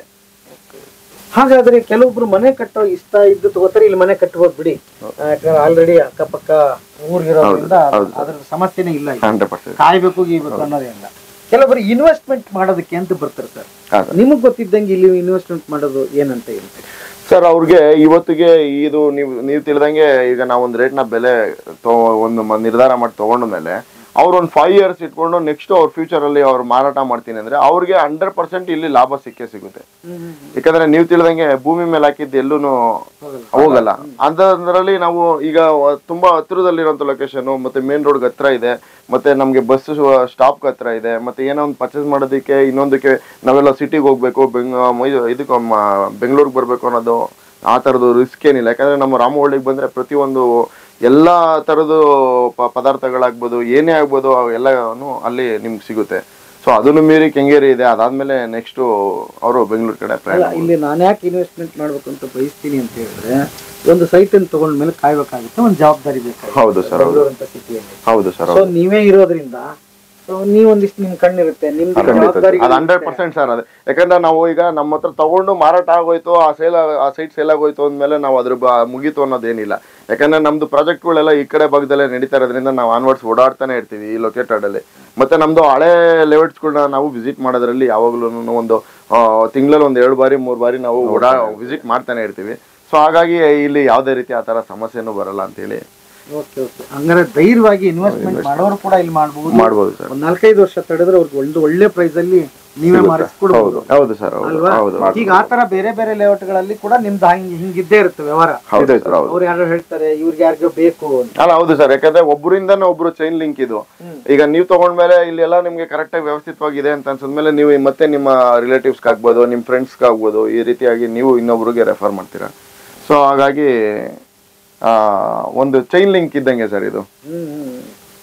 [SPEAKER 1] ಹಾಗಾದ್ರೆ ಕೆಲವೊಬ್ರು ಮನೆ ಕಟ್ಟೋ ಇಷ್ಟ ಇದ್ದು ತಗೋತಾರೆ ಇಲ್ಲಿ ಮನೆ ಕಟ್ಬೋದು ಬಿಡಿ ಯಾಕಂದ್ರೆ ಆಲ್ರೆಡಿ ಅಕ್ಕಪಕ್ಕ ಊರಿಗಿರೋದ್ರಿಂದ
[SPEAKER 3] ಹೌದು,
[SPEAKER 1] ಅದ್ರ ಸಮಸ್ಯೆನೇ ಇಲ್ಲ ಈಗ.
[SPEAKER 3] ಹಂಡ್ರೆಡ್ ಪರ್ಸೆಂಟ್
[SPEAKER 1] ಕಾಯ್ಬೇಕು ಗೀಬೇಕು ಅನ್ನೋದೇನಿಲ್ಲ ಕೆಲವೊಬ್ರು ಇನ್ವೆಸ್ಟ್ಮೆಂಟ್ ಮಾಡೋದಕ್ಕೆ ಅಂತ ಬರ್ತಾರೆ ಸರ್
[SPEAKER 3] ಹಾ ಸರ್
[SPEAKER 1] ನಿಮಗ್ ಗೊತ್ತಿದ್ದಂಗೆ ಇಲ್ಲಿ ಇನ್ವೆಸ್ಟ್ಮೆಂಟ್ ಮಾಡೋದು ಏನಂತ ಹೇಳ್ತೀರಿ
[SPEAKER 3] ಸರ್ ಅವ್ರಿಗೆ ಇವತ್ತಿಗೆ ಇದು ನೀವು ನೀವು ತಿಳಿದಂಗೆ ಈಗ ನಾವು ಒಂದು ರೇಟ್ನ ಬೆಲೆ ತೊ ಒಂದು ಮ- ನಿರ್ಧಾರ ಮಾಡಿ ತಗೊಂಡ ಮೇಲೆ ಅವ್ರು ಒಂದು ಫೈವ್ ಇಯರ್ಸ್ ಇಟ್ಕೊಂಡು ನೆಕ್ಸ್ಟ್ ಅವ್ರ ಫ್ಯೂಚರ್ ಅಲ್ಲಿ ಅವ್ರು ಮಾರಾಟ ಮಾಡ್ತೀನಿ ಅಂದ್ರೆ ಅವ್ರಿಗೆ ಹಂಡ್ರೆಡ್ ಪರ್ಸೆಂಟ್ ಇಲ್ಲಿ ಲಾಭ ಸಿಕ್ಕೇ ಸಿಗುತ್ತೆ ಯಾಕಂದ್ರೆ ನೀವು ತಿಳಿದಂಗೆ ಭೂಮಿ ಮೇಲೆ ಹಾಕಿದ್ದು ಎಲ್ಲೂ ಹೋಗಲ್ಲ ಅಂತದ್ರಲ್ಲಿ ನಾವು ಈಗ ವ- ತುಂಬಾ ಹತ್ರದಲ್ಲಿರುವಂತ ಲೊಕೇಶನ್ ಮತ್ತೆ ಮೇನ್ ರೋಡ್ ಹತ್ರ ಇದೆ ಮತ್ತೆ ನಮ್ಗೆ ಬಸ್ ಸ್ಟಾಪ್ ಹತ್ರ ಇದೆ ಮತ್ತೆ ಏನೋ ಒಂದು ಪರ್ಚೇಸ್ ಮಾಡೋದಕ್ಕೆ ಇನ್ನೊಂದಕ್ಕೆ ನಾವೆಲ್ಲ ಸಿಟಿಗೆ ಹೋಗ್ಬೇಕು ಬೆಂಗ್ ಮೈ ಇದಕ್ಕೆ ಬೆಂಗಳೂರಿಗೆ ಬರ್ಬೇಕು ಅನ್ನೋದು ಆ ಥರದ್ದು ರಿಸ್ಕ್ ಏನಿಲ್ಲ ಯಾಕಂದ್ರೆ ನಮ್ಮ ರಾಮವಳ್ಳಿಗೆ ಬಂದ್ರೆ ಪ್ರತಿಯೊಂದು ಎಲ್ಲ ಥರದ್ದು ಪ- ಪದಾರ್ಥಗಳಾಗ್ಬೋದು ಏನೇ ಆಗ್ಬೋದು ಎಲ್ಲನೂ ಅಲ್ಲಿ ನಿಮ್ಗೆ ಸಿಗುತ್ತೆ ಸೊ ಅದನ್ನು ಮೀರಿ ಕೆಂಗೇರಿ ಇದೆ ಅದಾದ್ಮೇಲೆ ನೆಕ್ಸ್ಟ್ ಅವರು ಬೆಂಗಳೂರು ಕಡೆ
[SPEAKER 1] ಅಲ್ಲ
[SPEAKER 3] ಪ್ರಯಾಣ
[SPEAKER 1] ಇಲ್ಲಿ ನಾನು ಯಾಕೆ ಇನ್ವೆಸ್ಟ್ಮೆಂಟ್ ಮಾಡ್ಬೇಕು ಅಂತ ಬಯಸ್ತೀನಿ ಅಂತ ಹೇಳಿದ್ರೆ ಒಂದು ಸೈಟ್ ಅನ್ನು ತಗೊಂಡ ಮೇಲೆ ಕಾಯ್ಬೇಕಾಗುತ್ತೆ ಒಂದು ಜವಾಬ್ದಾರಿ ಬೇಕಾಗುತ್ತೆ
[SPEAKER 3] ಹೌದು ಸರ್ ಹೌದು
[SPEAKER 1] ಬೆಂಗಳೂರು ಅಂತ ಸಿಟಿಯಲ್ಲಿ
[SPEAKER 3] ಹೌದು ಸರ್
[SPEAKER 1] ಸೊ ನೀವೇ ಇರೋದ್ರಿಂದ ಸೊ ನೀವೊಂದಿಷ್ಟು ನಿಮ್ ಕಣ್ಣಿರುತ್ತೆ ನಿಮ್ದು ಜವಾಬ್ದಾರಿ
[SPEAKER 3] ಅದು ಹಂಡ್ರೆಡ್ ಪರ್ಸೆಂಟ್ ಸರ್ ಅದು ಯಾಕಂದ್ರೆ ನಾವು ಈಗ ನಮ್ಮ ಹತ್ರ ತಗೊಂಡು ಮಾರಾಟ ಆಗೋಯ್ತು ಆ ಸೇಲ್ ಆ ಸೈಟ್ ಸೇಲ್ ಆಗೋಯ್ತು ಅಂದ್ಮೇಲೆ ನಾವು ಅದ್ರ ಬ- ಮುಗೀತು ಅನ್ನೋದೇನಿಲ್ಲ ಯಾಕಂದ್ರೆ ನಮ್ದು ಪ್ರಾಜೆಕ್ಟ್ಗಳೆಲ್ಲ ಈ ಕಡೆ ಭಾಗದಲ್ಲೇ ನಡೀತಾ ಇರೋದ್ರಿಂದ ನಾವು ಆನ್ವರ್ಡ್ಸ್ ಓಡಾಡ್ತಾನೆ ಇರ್ತೀವಿ ಈ ಲೊಕೇಟೆಡ್ ಅಲ್ಲಿ ಮತ್ತೆ ನಮ್ದು ಹಳೆ ಲೆವೆಟ್ಸ್ಗಳನ್ನ ನಾವು ವಿಸಿಟ್ ಮಾಡೋದ್ರಲ್ಲಿ ಯಾವಾಗ್ಲೂ ಒಂದು ತಿಂಗಳಲ್ಲಿ ಒಂದು ಎರಡು ಬಾರಿ ಮೂರು ಬಾರಿ ನಾವು ಓಡಾ ವಿಸಿಟ್ ಮಾಡ್ತಾನೆ ಇರ್ತೀವಿ ಸೊ ಹಾಗಾಗಿ ಇಲ್ಲಿ ಯಾವುದೇ ರೀತಿ ಆ ತರ ಸಮಸ್ಯೆನೂ ಬರಲ್ಲ ಅಂತೇಳಿ
[SPEAKER 1] ಓಕೆ ಓಕೆ ಹಂಗಾರೆ ಧೈರ್ಯವಾಗಿ ಇನ್ವೆಸ್ಟ್ಮೆಂಟ್ ಮಾಡೋರು ಕೂಡ ಇಲ್ಲಿ ಮಾಡಬಹುದು
[SPEAKER 3] ಮಾಡ್ಬೋದು ಸರ್
[SPEAKER 1] ಒಂದ್ ನಾಲ್ಕೈದು ವರ್ಷ ತಡೆದ್ರೆ ಅವ್ರಿಗೆ ಒಂದು ಒಳ್ಳೆ ಪ್ರೈಸ್ ಅಲ್ಲಿ ನೀವೇ ಮಾರಿಸ್ಕೊಡ್ಬೋದು
[SPEAKER 3] ಹೌದು ಸರ್ ಹೌದು
[SPEAKER 1] ಅಲ್ವಾ
[SPEAKER 3] ಹೌದು
[SPEAKER 1] ಈಗ ಆತರ ಬೇರೆ ಬೇರೆ ಲೇಔಟ್ ಗಳಲ್ಲಿ ಕೂಡ ನಿಮ್ದು ಹಂಗ್ ಹಿಂಗಿದ್ದೇ ಇರುತ್ತೆ ವ್ಯವಹಾರ
[SPEAKER 3] ಹೌದು ಸರ್ ಹೌದು
[SPEAKER 1] ಅವ್ರು ಯಾರೋ ಹೇಳ್ತಾರೆ ಇವ್ರಿಗೆ ಯಾರಿಗೋ ಬೇಕು ಅಂತ
[SPEAKER 3] ಅಲ್ಲ ಹೌದು ಸರ್ ಯಾಕಂದ್ರೆ ಒಬ್ಬರಿಂದನೇ ಒಬ್ರು ಚೈನ್ ಲಿಂಕ್ ಇದು ಈಗ ನೀವು ತಗೊಂಡ್ಮೇಲೆ ಇಲ್ಲಿ ಎಲ್ಲ ನಿಮ್ಗೆ ಕರೆಕ್ಟ್ ಆಗಿ ವ್ಯವಸ್ಥಿತವಾಗಿದೆ ಅಂತ ಅನ್ಸಿದ್ಮೇಲೆ ನೀವು ಮತ್ತೆ ನಿಮ್ಮ ರಿಲೇಟಿವ್ಸ್ ಆಗ್ಬೋದು ನಿಮ್ಮ ಫ್ರೆಂಡ್ಸ್ ಆಗ್ಬೋದು ಈ ರೀತಿಯಾಗಿ ನೀವು ಇನ್ನೊಬ್ರಿಗೆ ರೆಫರ್ ಮಾಡ್ತೀರಾ ಸೊ ಹಾಗಾಗಿ ಆ, ಒಂದು ಚೈನ್ ಲಿಂಕ್ ಇದ್ದಂಗೆ ಸರ್ ಇದು
[SPEAKER 1] ಹ್ಮ್ ಹ್ಮ್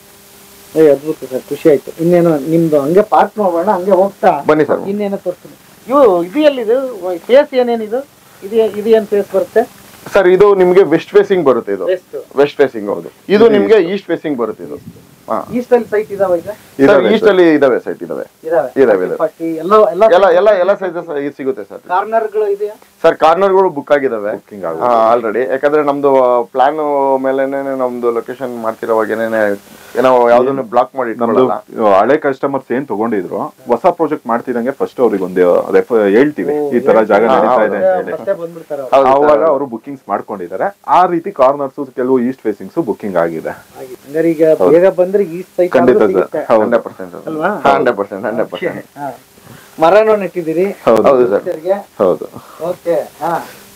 [SPEAKER 1] ಏ ಅದ್ಭುತ ಸರ್ ಖುಷಿ ಆಯ್ತು ಇನ್ನೇನು ನಿಮ್ದು ಹಂಗೆ ಪಾರ್ಕ್ ಮಾಡೋಣ ಹಂಗೆ ಹೋಗ್ತಾ
[SPEAKER 3] ಬನ್ನಿ ಸರ್
[SPEAKER 1] ಇನ್ನೇನೋ ತೋರಿಸ್ತೀನಿ ಇವು ಇದು ಎಲ್ಲಿದು ಫೇಸ್ ಏನೇನಿದು ಇದು ಇದು ಏನ್ ಫೇಸ್ ಬರುತ್ತೆ
[SPEAKER 3] ಸರ್ ಇದು ನಿಮ್ಗೆ ವೆಸ್ಟ್ ಫೇಸಿಂಗ್ ಬರುತ್ತೆ ಇದು
[SPEAKER 1] West.
[SPEAKER 3] ವೆಸ್ಟ್ ಫೇಸಿಂಗ್ ಹೌದು ಇದು ನಿಮ್ಗೆ ಈಸ್ಟ್ ಫೇಸಿಂಗ್ ಬರುತ್ತೆ ಇದು ಹಾ
[SPEAKER 1] ಈಸ್ಟ್ ಅಲ್ಲಿ ಸೈಟ್ ಇದಾವ ಈಗ
[SPEAKER 3] ಸರ್
[SPEAKER 2] ಇದಾವೆ
[SPEAKER 3] ಈಸ್ಟ್ ಅಲ್ಲಿ ಇದಾವೆ ಸೈಟ್ ಇದಾವೆ
[SPEAKER 1] ಇದಾವೆ
[SPEAKER 3] ಇದಾವೆ, ಇದಾವೆ.
[SPEAKER 1] ಫಾರ್ಟಿ ಎಲ್ಲ ಎಲ್ಲ
[SPEAKER 3] ಎಲ್ಲ ಎಲ್ಲ ಎಲ್ಲ ಸೈಜಸ್ ಸಿಗುತ್ತೆ ಸರ್
[SPEAKER 1] ಕಾರ್ನರ್ಗಳು ಇದೆಯಾ
[SPEAKER 3] ಸರ್ ಕಾರ್ನರ್ಗಳು ಬುಕ್ ಆಗಿದಾವೆ
[SPEAKER 2] Booking ಆಗಿದೆ.
[SPEAKER 3] ಆಲ್ರೆಡಿ ಯಾಕಂದ್ರೆ ನಮ್ದು ಪ್ಲಾನ್ ಮೇಲೆನೆ ನಮ್ದು ಲೊಕೇಶನ್ ಮಾಡ್ತಿರೋವಾಗೇನೆ ಏನೋ ಯಾವ್ದನ್ನು ಬ್ಲಾಕ್ ಮಾಡಿ
[SPEAKER 2] ನಮ್ದು
[SPEAKER 3] ಇಟ್ಕೊಳ್ಳಲ್ಲ
[SPEAKER 2] ಹಳೆ ಕಸ್ಟಮರ್ಸ್ ಏನ್ ತಗೊಂಡಿದ್ರು ಹೊಸ ಪ್ರಾಜೆಕ್ಟ್ ಮಾಡ್ತಿದಂಗೆ ಫಸ್ಟ್ ಅವ್ರಿಗೆ ಒಂದು ರೆಫರ್ ಹೇಳ್ತೀವಿ ಈ ತರ ಜಾಗ
[SPEAKER 3] ಹಾ,
[SPEAKER 2] ನಡೀತಾ ಇದೆ ಅಂತ
[SPEAKER 1] ಮತ್ತೆ
[SPEAKER 2] ಹೇಳಿ
[SPEAKER 1] ಮತ್ತೆ ಬಂದ್ಬಿಡ್ತಾರ ಅವ್ರು.
[SPEAKER 3] ಹೌದು
[SPEAKER 2] ಅವಾಗ
[SPEAKER 3] sir.
[SPEAKER 2] ಅವರು ಬುಕಿಂಗ್ಸ್ ಮಾಡ್ಕೊಂಡಿದ್ದಾರೆ ಆ ರೀತಿ ಕಾರ್ನರ್ಸ್ ಕೆಲವು ಈಸ್ಟ್ ಫೇಸಿಂಗ್ಸ್ ಬುಕಿಂಗ್ ಆಗಿದೆ
[SPEAKER 1] ಹಾಗೆ. ಹಂಗಾರೆ ಈಗ ಬೇಗ ಬಂದ್ರೆ ಈಸ್ಟ್ ಸೈಟ್
[SPEAKER 2] ಖಂಡಿತ sir.
[SPEAKER 1] ಸಿಗುತ್ತೆ
[SPEAKER 2] ಹೌದು.
[SPEAKER 3] ಹಂಡ್ರೆಡ್ ಪರ್ಸೆಂಟ್
[SPEAKER 1] ಅಲ್ವಾ?
[SPEAKER 3] ಹಂಡ್ರೆಡ್ ಪರ್ಸೆಂಟ್ ಹಂಡ್ರೆಡ್ ಪರ್ಸೆಂಟ್
[SPEAKER 1] ಹಾ. ಮರನೂ ನೆಟ್ಟಿದ್ದೀರಿ
[SPEAKER 2] ಹೌದು
[SPEAKER 3] ಹೌದು ಸರ್
[SPEAKER 1] ಟೀಚರ್ಗೆ
[SPEAKER 2] ಹೌದು
[SPEAKER 1] ಓಕೆ ಹಾ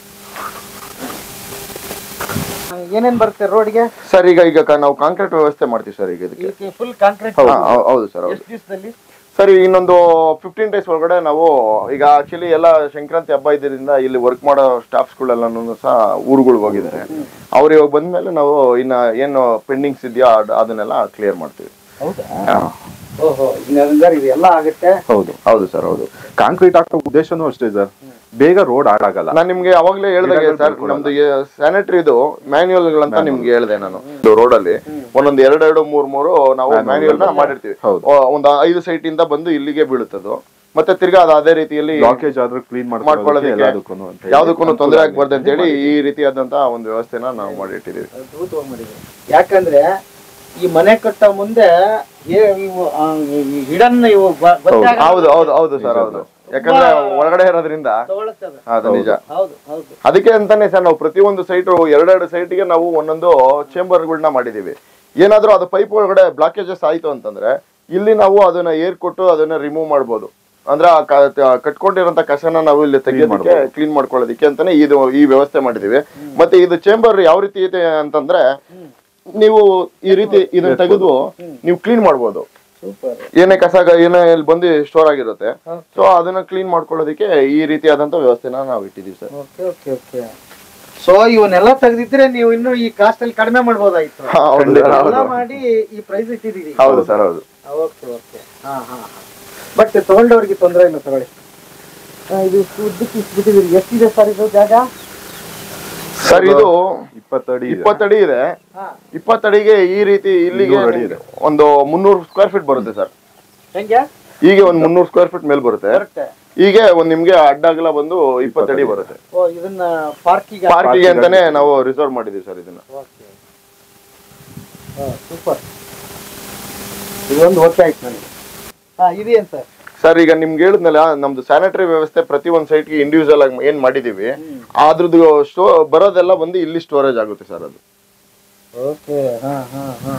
[SPEAKER 1] ಏನೇನ್ ಬರುತ್ತೆ ರೋಡ್ಗೆ
[SPEAKER 3] ಸರ್ ಈಗ ಈಗ ಕ- ನಾವು ಕಾಂಕ್ರೀಟ್ ವ್ಯವಸ್ಥೆ ಮಾಡ್ತೀವಿ ಸರ್ ಈಗ ಇದಕ್ಕೆ
[SPEAKER 1] ಇದಕ್ಕೆ ಫುಲ್ ಕಾಂಕ್ರೀಟ್
[SPEAKER 3] ಹಾ, ಹೌ- ಹೌದು ಸರ್ ಹೌದು
[SPEAKER 1] ಎಷ್ಟು ದಿವಸದಲ್ಲಿ
[SPEAKER 3] ಸರ್ ಇನ್ನೊಂದು ಫಿಫ್ಟೀನ್ ಡೇಸ್ ಒಳಗಡೆ ನಾವು ಈಗ ಆಕ್ಚುಲಿ ಎಲ್ಲ ಸಂಕ್ರಾಂತಿ ಹಬ್ಬ ಇದ್ರಿಂದ ಇಲ್ಲಿ ವರ್ಕ್ ಮಾಡೋ ಸ್ಟಾಫ್ಸ್ಗಳೆಲ್ಲನೂ ಸಹ ಊರುಗಳಿಗೆ ಹೋಗಿದ್ದಾರೆ ಅವ್ರು ಇವಾಗ ಬಂದ್ಮೇಲೆ ನಾವು ಇನ್ನ ಏನು ಪೆಂಡಿಂಗ್ಸ್ ಇದೆಯಾ ಅದ್- ಅದನ್ನೆಲ್ಲ ಕ್ಲಿಯರ್ ಮಾಡ್ತೀವಿ
[SPEAKER 1] ಹೌದಾ ಓಹೋ ಹಂಗಾರೆ ಇದೆಲ್ಲ ಆಗುತ್ತೆ
[SPEAKER 2] ಹೌದು
[SPEAKER 3] ಹೌದು ಸರ್ ಹೌದು
[SPEAKER 2] ಕಾಂಕ್ರೀಟ್ ಹಾಕೋ ಉದ್ದೇಶನೂ ಅಷ್ಟೇ ಸರ್ ಬೇಗ ರೋಡ್ ಹಾಳಾಗಲ್ಲ
[SPEAKER 3] ನಾನು ನಿಮ್ಗೆ ಅವಾಗ್ಲೇ ಹೇಳ್ದಾಗೆ
[SPEAKER 2] ಗಿಡಗಳು
[SPEAKER 3] ಸರ್
[SPEAKER 2] ಬೆಳ್ಕೊಳಲ್ಲ.
[SPEAKER 3] ನಮ್ದು ಸ್ಯಾನಿಟರಿದು ಮ್ಯಾನ್ಯುಯಲ್ಗಳಂತ ನಿಮ್ಗೆ ಹೇಳ್ದೆ ನಾನು ರೋಡ್ ಅಲ್ಲಿ ಒಂದೊಂದು ಎರಡೆರಡು ಮೂರ್ ಮೂರು ನಾವು
[SPEAKER 2] Manual
[SPEAKER 3] ಮ್ಯಾನ್ಯುಯಲ್ ನ
[SPEAKER 2] ಗಳು.
[SPEAKER 3] ಮಾಡಿರ್ತೀವಿ
[SPEAKER 2] ಹೌದು.
[SPEAKER 3] ಒ- ಒಂದು ಐದು ಸೈಟ್ ಇಂದ ಬಂದು ಇಲ್ಲಿಗೆ ಬೀಳುತ್ತದು ಮತ್ತೆ ತಿರ್ಗಾ ಅದು ಅದೇ ರೀತಿಯಲ್ಲಿ
[SPEAKER 2] ಬ್ಲಾಕೇಜ್ ಆದ್ರೂ ಕ್ಲೀನ್
[SPEAKER 3] ಮಾಡ್ಕೊಳ್ಳೋದಕ್ಕೆ
[SPEAKER 2] ಮಾಡ್ಕೊಳ್ಳೋದಕ್ಕೆ
[SPEAKER 3] ಯಾವ್ದಕ್ಕೂ ತೊಂದರೆ ಆಗ್ಬಾರ್ದು ಅಂತ ಹೇಳಿ ಈ ರೀತಿಯಾದಂತ ಒಂದು ವ್ಯವಸ್ಥೆನ ನಾವು ಮಾಡಿಟ್ಟಿದ್ದೀವಿ
[SPEAKER 1] ಅದ್ಭುತವಾಗಿ ಮಾಡಿದ್ರು ಯಾಕಂದ್ರೆ ಈ ಮನೆ ಕಟ್ಟೋ ಮುಂದೆ ಏ- ಇವು ಹಿಡನ್ ಇವು ಬ- ಗೊತ್ತಾಗಲ್ಲ.
[SPEAKER 3] ಹೌದು ಹೌದು ಹೌದು ಸರ್ ಹೌದು ಯಾಕಂದ್ರೆ ಒಳಗಡೆ ಇರೋದ್ರಿಂದ
[SPEAKER 1] ತಗೊಳುತ್ತೆ ಅದು.
[SPEAKER 3] ಅದು ನಿಜ
[SPEAKER 1] ಹೌದು ಹೌದು
[SPEAKER 3] ಅದಕ್ಕೆ ಅಂತಾನೆ ಸರ್ ನಾವು ಪ್ರತಿಯೊಂದು ಸೈಟ್ ಎರಡೆರಡು ಸೈಟ್ಗೆ ನಾವು ಒಂದೊಂದು ಚೇಂಬರ್ಗಳನ್ನ ಮಾಡಿದೀವಿ ಏನಾದ್ರೂ ಅದು ಪೈಪ್ ಒಳಗಡೆ ಬ್ಲಾಕೇಜಸ್ ಆಯ್ತು ಅಂತಂದ್ರೆ ಇಲ್ಲಿ ನಾವು ಅದನ್ನ ಏರ್ ಕೊಟ್ಟು ಅದನ್ನ ರಿಮೂವ್ ಮಾಡ್ಬೋದು ಅಂದ್ರೆ ಆ ಕ- ತ- ಕಟ್ಕೊಂಡಿರೋಂತ ಕಸನ ನಾವು ಇಲ್ಲಿ ತೆಗೆಯೋದಕ್ಕೆ ಕ್ಲೀನ್ ಮಾಡ್ಕೊಳ್ಳೋದಕ್ಕೆ ಅಂತಾನೆ ಇದು ಈ ವ್ಯವಸ್ಥೆ ಮಾಡಿದೀವಿ ಮತ್ತೆ ಇದು ಚೇಂಬರ್ ಯಾವ ರೀತಿ ಇದೆ ಅಂತಂದ್ರೆ ನೀವು ಈ ರೀತಿ ಇದನ್ನ ತೆಗೆದು ನೀವು ಕ್ಲೀನ್ ಮಾಡ್ಬೋದು
[SPEAKER 1] ಸೂಪರ್
[SPEAKER 3] ಏನೇ ಕಸ ಏನೇ ಇಲ್ಲಿ ಬಂದು ಸ್ಟೋರ್ ಆಗಿರುತ್ತೆ ಸೊ ಅದನ್ನ ಕ್ಲೀನ್ ಮಾಡ್ಕೊಳ್ಳೋದಕ್ಕೆ ಈ ರೀತಿಯಾದಂತ ವ್ಯವಸ್ಥೆನ ನಾವು ಇಟ್ಟಿದೀವಿ sir
[SPEAKER 1] okay okay okay so ಇವನ್ನೆಲ್ಲ ತೆಗೆದಿದ್ರೆ ನೀವು ಇನ್ನು ಈ ಕಾಸ್ಟ್ ಅಲ್ಲಿ ಕಡಿಮೆ ಮಾಡ್ಬೋದಾಯ್ತು
[SPEAKER 3] ಹಾ, ಹೌದು ಸರ್,
[SPEAKER 1] ಎಲ್ಲ
[SPEAKER 3] ಹೌದು.
[SPEAKER 1] ಮಾಡಿ ಈ ಪ್ರೈಸ್ ಇಟ್ಟಿದ್ದೀರಿ
[SPEAKER 3] ಹೌದು ಸರ್ ಹೌದು
[SPEAKER 1] ಓಕೆ ಓಕೆ ಹಾ ಹಾ ಬಟ್ ತಗೊಂಡವ್ರಿಗೆ ತೊಂದರೆ ಇಲ್ಲ ತಗೊಳ್ಳಿ ಆ, ಇದು ಉದ್ದಕ್ಕೆ ಇಷ್ಟು ಬಿಟ್ಟಿದ್ದೀರಿ ಎಷ್ಟಿದೆ ಸರ್ ಇದು ಜಾಗ
[SPEAKER 3] ಸರ್ ಇದು
[SPEAKER 2] ಇಪ್ಪತ್ತಡಿ ಇದೆ.
[SPEAKER 3] ಇಪ್ಪತ್ತಡಿ ಇದೆ
[SPEAKER 1] ಹಾ
[SPEAKER 3] ಇಪ್ಪತ್ತಡಿಗೆ ಈ ರೀತಿ ಇಲ್ಲಿಗೆ
[SPEAKER 2] ಇನ್ನೂರು ಅಡಿ ಇದೆ.
[SPEAKER 3] ಒಂದು ಮುನ್ನೂರು ಸ್ಕ್ವೇರ್ ಫೀಟ್ ಬರುತ್ತೆ ಸರ್
[SPEAKER 1] ಹೆಂಗೆ
[SPEAKER 3] ಹೀಗೆ ಒಂದು ಮುನ್ನೂರು ಸ್ಕ್ವೇರ್ ಫೀಟ್ ಮೇಲೆ ಬರುತ್ತೆ
[SPEAKER 1] ಬರುತ್ತೆ
[SPEAKER 3] ಹೀಗೆ ಒಂದ್ ನಿಮ್ಗೆ ಅಡ್ಡಾಗಲ ಬಂದು ಇಪ್ಪತ್ತಡಿ ಬರುತ್ತೆ
[SPEAKER 1] ಓ ಇದನ್ನ ಪಾರ್ಕಿಗೆ
[SPEAKER 3] ಪಾರ್ಕಿಗೆ ಅಂತಾನೆ ನಾವು ರಿಸರ್ವ್ ಮಾಡಿದೀವಿ ಸರ್ ಇದನ್ನ
[SPEAKER 1] ಓಕೆ ಸೂಪರ್ ಇದೊಂದು ಓಕೆ ಆಯ್ತು ನನಗೆ ಹಾ ಇದೇನು ಸರ್
[SPEAKER 3] ಸರ್ ಈಗ ನಿಮ್ಗೆ ಹೇಳಿದ್ನಲ್ಲ ನಮ್ದು ಸ್ಯಾನಿಟರಿ ವ್ಯವಸ್ಥೆ ಪ್ರತಿ ಒಂದ್ ಸೈಟ್ಗೆ ಇಂಡಿವಿಜುವಲ್ ಆಗಿ ಏನ್ ಮಾಡಿದೀವಿ ಅದ್ರದ್ದು ಸ್ಟೋ ಬರೋದೆಲ್ಲ ಬಂದು ಇಲ್ಲಿ ಸ್ಟೋರೇಜ್ ಆಗುತ್ತೆ ಸರ್ ಅದು
[SPEAKER 1] ಓಕೆ ಹಾ ಹಾ ಹಾ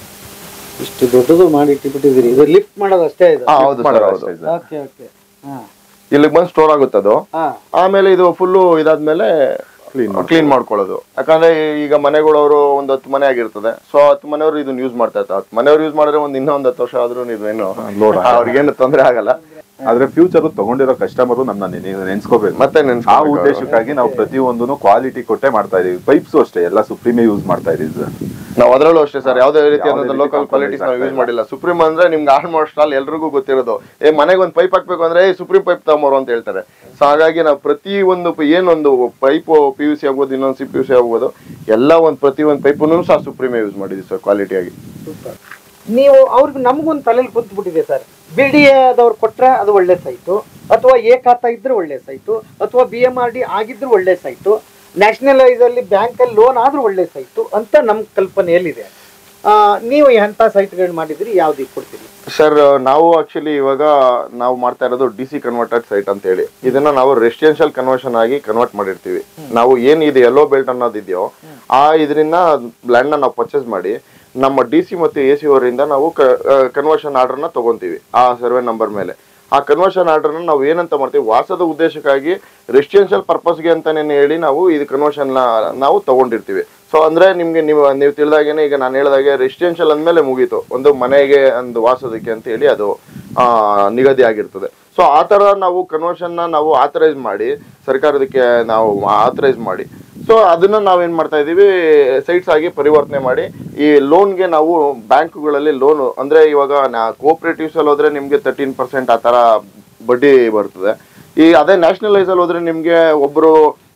[SPEAKER 1] ಇಷ್ಟು ದೊಡ್ಡದು ಮಾಡಿ ಇಟ್ಟಿಬಿಟ್ಟಿದ್ದೀರಿ ಇದು ಲಿಫ್ಟ್ ಮಾಡೋದು ಅಷ್ಟೇ ಇದು
[SPEAKER 3] ಹಾ, ಹೌದು ಸರ್
[SPEAKER 2] ಮಾಡೋದು
[SPEAKER 3] ಹೌದು
[SPEAKER 2] ಅಷ್ಟೇ.
[SPEAKER 1] ಓಕೆ ಓಕೆ ಹಾ
[SPEAKER 3] ಇಲ್ಲಿಗೆ ಬಂದು ಸ್ಟೋರ್ ಆಗುತ್ತೆ ಅದು
[SPEAKER 1] ಹಾ
[SPEAKER 3] ಆಮೇಲೆ ಇದು ಫುಲ್ಲು ಇದಾದ್ಮೇಲೆ ಕ್ಲೀನ್ ಮಾಡ್ಕೊಳ್ಳೋದು ಯಾಕಂದ್ರೆ ಈಗ ಮನೆಗಳವರು ಒಂದು ಹತ್ತು ಮನೆ ಆಗಿರ್ತದೆ ಸೊ ಹತ್ತು ಮನೆಯವರು ಇದನ್ನ ಯೂಸ್ ಮಾಡ್ತಾ ಇರ್ತಾರೆ ಹತ್ತು ಮನೆಯವ್ರು ಯೂಸ್ ಮಾಡಿದ್ರೆ ಒಂದು ಇನ್ನೊಂದು ಹತ್ತು ವರ್ಷ ಆದ್ರೂ ಇದೇನು
[SPEAKER 2] load
[SPEAKER 3] ಅವ್ರಿಗೇನು ತೊಂದರೆ ಆಗಲ್ಲ
[SPEAKER 2] ಆದ್ರೆ ಫ್ಯೂಚರ್ ತಗೊಂಡಿರೋ ಕಸ್ಟಮರ್ ನಮ್ನ ನೆನೆ- ನೆನ್ಸ್ಕೋಬೇಕು
[SPEAKER 3] ಮತ್ತೆ
[SPEAKER 2] ಆ
[SPEAKER 3] ನೆನ್ಸ್ಕೊಬೇಕು.
[SPEAKER 2] ಉದ್ದೇಶಕ್ಕಾಗಿ ನಾವು ಪ್ರತಿಯೊಂದನ್ನು ಕ್ವಾಲಿಟಿ ಕೊಟ್ಟೆ ಮಾಡ್ತಾ ಇದೀವಿ ಪೈಪ್ಸ್ ಅಷ್ಟೇ ಎಲ್ಲ ಸುಪ್ರೀಮೇ ಯೂಸ್ ಮಾಡ್ತಾ ಇದೀವಿ ಸರ್
[SPEAKER 3] ನಾವು ಅದರಲ್ಲೂ ಅಷ್ಟೇ ಸರ್ ಯಾವುದೇ ರೀತಿ
[SPEAKER 2] ಯಾವುದೇ ರೀತಿ
[SPEAKER 3] ಲೋಕಲ್
[SPEAKER 2] compromise
[SPEAKER 3] ಕ್ವಾಲಿಟೀಸ್ ನಾವು
[SPEAKER 2] ಆಗ್ತಾ
[SPEAKER 3] ಯೂಸ್ ಮಾಡಿಲ್ಲ ಸುಪ್ರೀಂ ಅಂದ್ರೆ ನಿಮ್ಗೆ ಆಲ್ಮೋಸ್ಟ್ ಆಲ್ ಎಲ್ರಿಗೂ ಗೊತ್ತಿರೋದು ಏ ಮನೆಗೆ ಒಂದು ಪೈಪ್ ಹಾಕ್ಬೇಕು ಅಂದ್ರೆ ಏ ಸುಪ್ರೀಂ ಪೈಪ್ ತಗೊಂಬರು ಅಂತ ಹೇಳ್ತಾರೆ ಸೊ ಹಾಗಾಗಿ ನಾವು ಪ್ರತಿ ಒಂದು ಪ- ಏನೊಂದು ಪೈಪ್ ಪಿ ಯು ಸಿ ಆಗ್ಬೋದು ಇನ್ನೊಂದು ಸಿ ಪಿ ಯು ಸಿ ಆಗ್ಬೋದು ಎಲ್ಲ ಒಂದು ಪ್ರತಿ ಒಂದು ಪೈಪನ್ನು ಸಹ ಸುಪ್ರೀಮೇ ಯೂಸ್ ಮಾಡಿದ್ವಿ ಸರ್ ಕ್ವಾಲಿಟಿಯಾಗಿ
[SPEAKER 1] ಸೂಪರ್ ನೀವು ಅವ್ರಿಗೆ ನಮಗೊಂದು ತಲೆಯಲ್ಲಿ ಕುಂತ್ಬಿಟ್ಟಿದೆ ಸರ್ ಬಿ ಡಿ ಎದವ್ರು ಕೊಟ್ರೆ ಅದು ಒಳ್ಳೆ ಸೈಟು ಅಥವಾ ಎ ಖಾತಾ ಇದ್ರೆ ಒಳ್ಳೆ ಸೈಟು ಅಥವಾ ಬಿ ಎಮ್ ಆರ್ ಡಿ ಆಗಿದ್ರೆ ಒಳ್ಳೆ ಸೈಟು ನ್ಯಾಷನಲೈಸ್ ಅಲ್ಲಿ ಬ್ಯಾಂಕಲ್ಲಿ ಲೋನ್ ಆದ್ರೂ ಒಳ್ಳೆ ಸೈಟು ಅಂತ ನಮ್ಮ ಕಲ್ಪನೆಯಲ್ಲಿದೆ ಆ, ನೀವು ಎಂಥ ಸೈಟ್ಗಳು ಮಾಡಿದ್ರಿ ಯಾವ್ದು ಕೊಡ್ತೀರಿ
[SPEAKER 3] ಸರ್ ನಾವು ಆಕ್ಚುಲಿ ಇವಾಗ ನಾವು ಮಾಡ್ತಾ ಇರೋದು ಡಿ ಸಿ ಕನ್ವರ್ಟೆಡ್ ಸೈಟ್ ಅಂತ ಹೇಳಿ ಇದನ್ನ ನಾವು ರೆಸಿಡೆನ್ಷಿಯಲ್ ಕನ್ವರ್ಷನ್ ಆಗಿ ಕನ್ವರ್ಟ್ ಮಾಡಿರ್ತೀವಿ ನಾವು ಏನ್ ಇದು ಎಲ್ಲೋ ಬೆಲ್ಟ್ ಅನ್ನೋದಿದೆಯೋ ಆ ಇದರಿಂದ ಲ್ಯಾಂಡ್ ನ ನಾವು ಪರ್ಚೇಸ್ ಮಾಡಿ ನಮ್ಮ ಡಿ ಸಿ ಮತ್ತು ಎ ಸಿ ಅವರಿಂದ ನಾವು ಕನ್ವರ್ಷನ್ ಆರ್ಡರ್ನ ತಗೊಂತೀವಿ ಆ ಸರ್ವೆ ನಂಬರ್ ಮೇಲೆ ಆ ಕನ್ವರ್ಷನ್ ಆರ್ಡರ್ನ ನಾವು ಏನಂತ ಮಾಡ್ತೀವಿ ವಾಸದ ಉದ್ದೇಶಕ್ಕಾಗಿ ರೆಸಿಡೆನ್ಷಿಯಲ್ ಪರ್ಪಸ್ಗೆ ಅಂತಾನೆ ಹೇಳಿ ನಾವು ಇದು ಕನ್ವರ್ಷನ್ ನಾವು ತಗೊಂಡಿರ್ತೀವಿ ಸೊ ಅಂದ್ರೆ ನಿಮ್ಗೆ ನೀವು ನೀವು ತಿಳಿದಾಗೇನೆ ಈಗ ನಾನು ಹೇಳಿದಾಗೆ ರೆಸಿಡೆನ್ಷಿಯಲ್ ಅಂದ್ಮೇಲೆ ಮುಗೀತು ಒಂದು ಮನೆಗೆ ಒಂದು ವಾಸೋದಕ್ಕೆ ಅಂತ ಹೇಳಿ ಅದು ಆ, ನಿಗದಿ ಆಗಿರ್ತದೆ ಸೊ ಆ ತರ ನಾವು ಕನ್ವರ್ಷನ್ ನಾವು ಆಥರೈಸ್ ಮಾಡಿ ಸರ್ಕಾರದಕ್ಕೆ ನಾವು ಆಥರೈಸ್ ಮಾಡಿ ಸೊ ಅದನ್ನ ನಾವೇನ್ ಮಾಡ್ತಾ ಇದೀವಿ ಸೈಟ್ಸ್ ಆಗಿ ಪರಿವರ್ತನೆ ಮಾಡಿ ಈ ಲೋನ್ಗೆ ನಾವು ಬ್ಯಾಂಕ್ಗಳಲ್ಲಿ ಲೋನ್ ಅಂದ್ರೆ ಇವಾಗ ಕೋಆಪರೇಟಿವ್ಸ್ ಅಲ್ಲಿ ಹೋದ್ರೆ ನಿಮ್ಗೆ ತರ್ಟೀನ್ ಪರ್ಸೆಂಟ್ ಆ ತರ ಬಡ್ಡಿ ಬರ್ತದೆ ಈ ಅದೇ ನ್ಯಾಷನಲೈಸ್ ಅಲ್ಲಿ ಹೋದ್ರೆ ನಿಮ್ಗೆ ಒಬ್ರು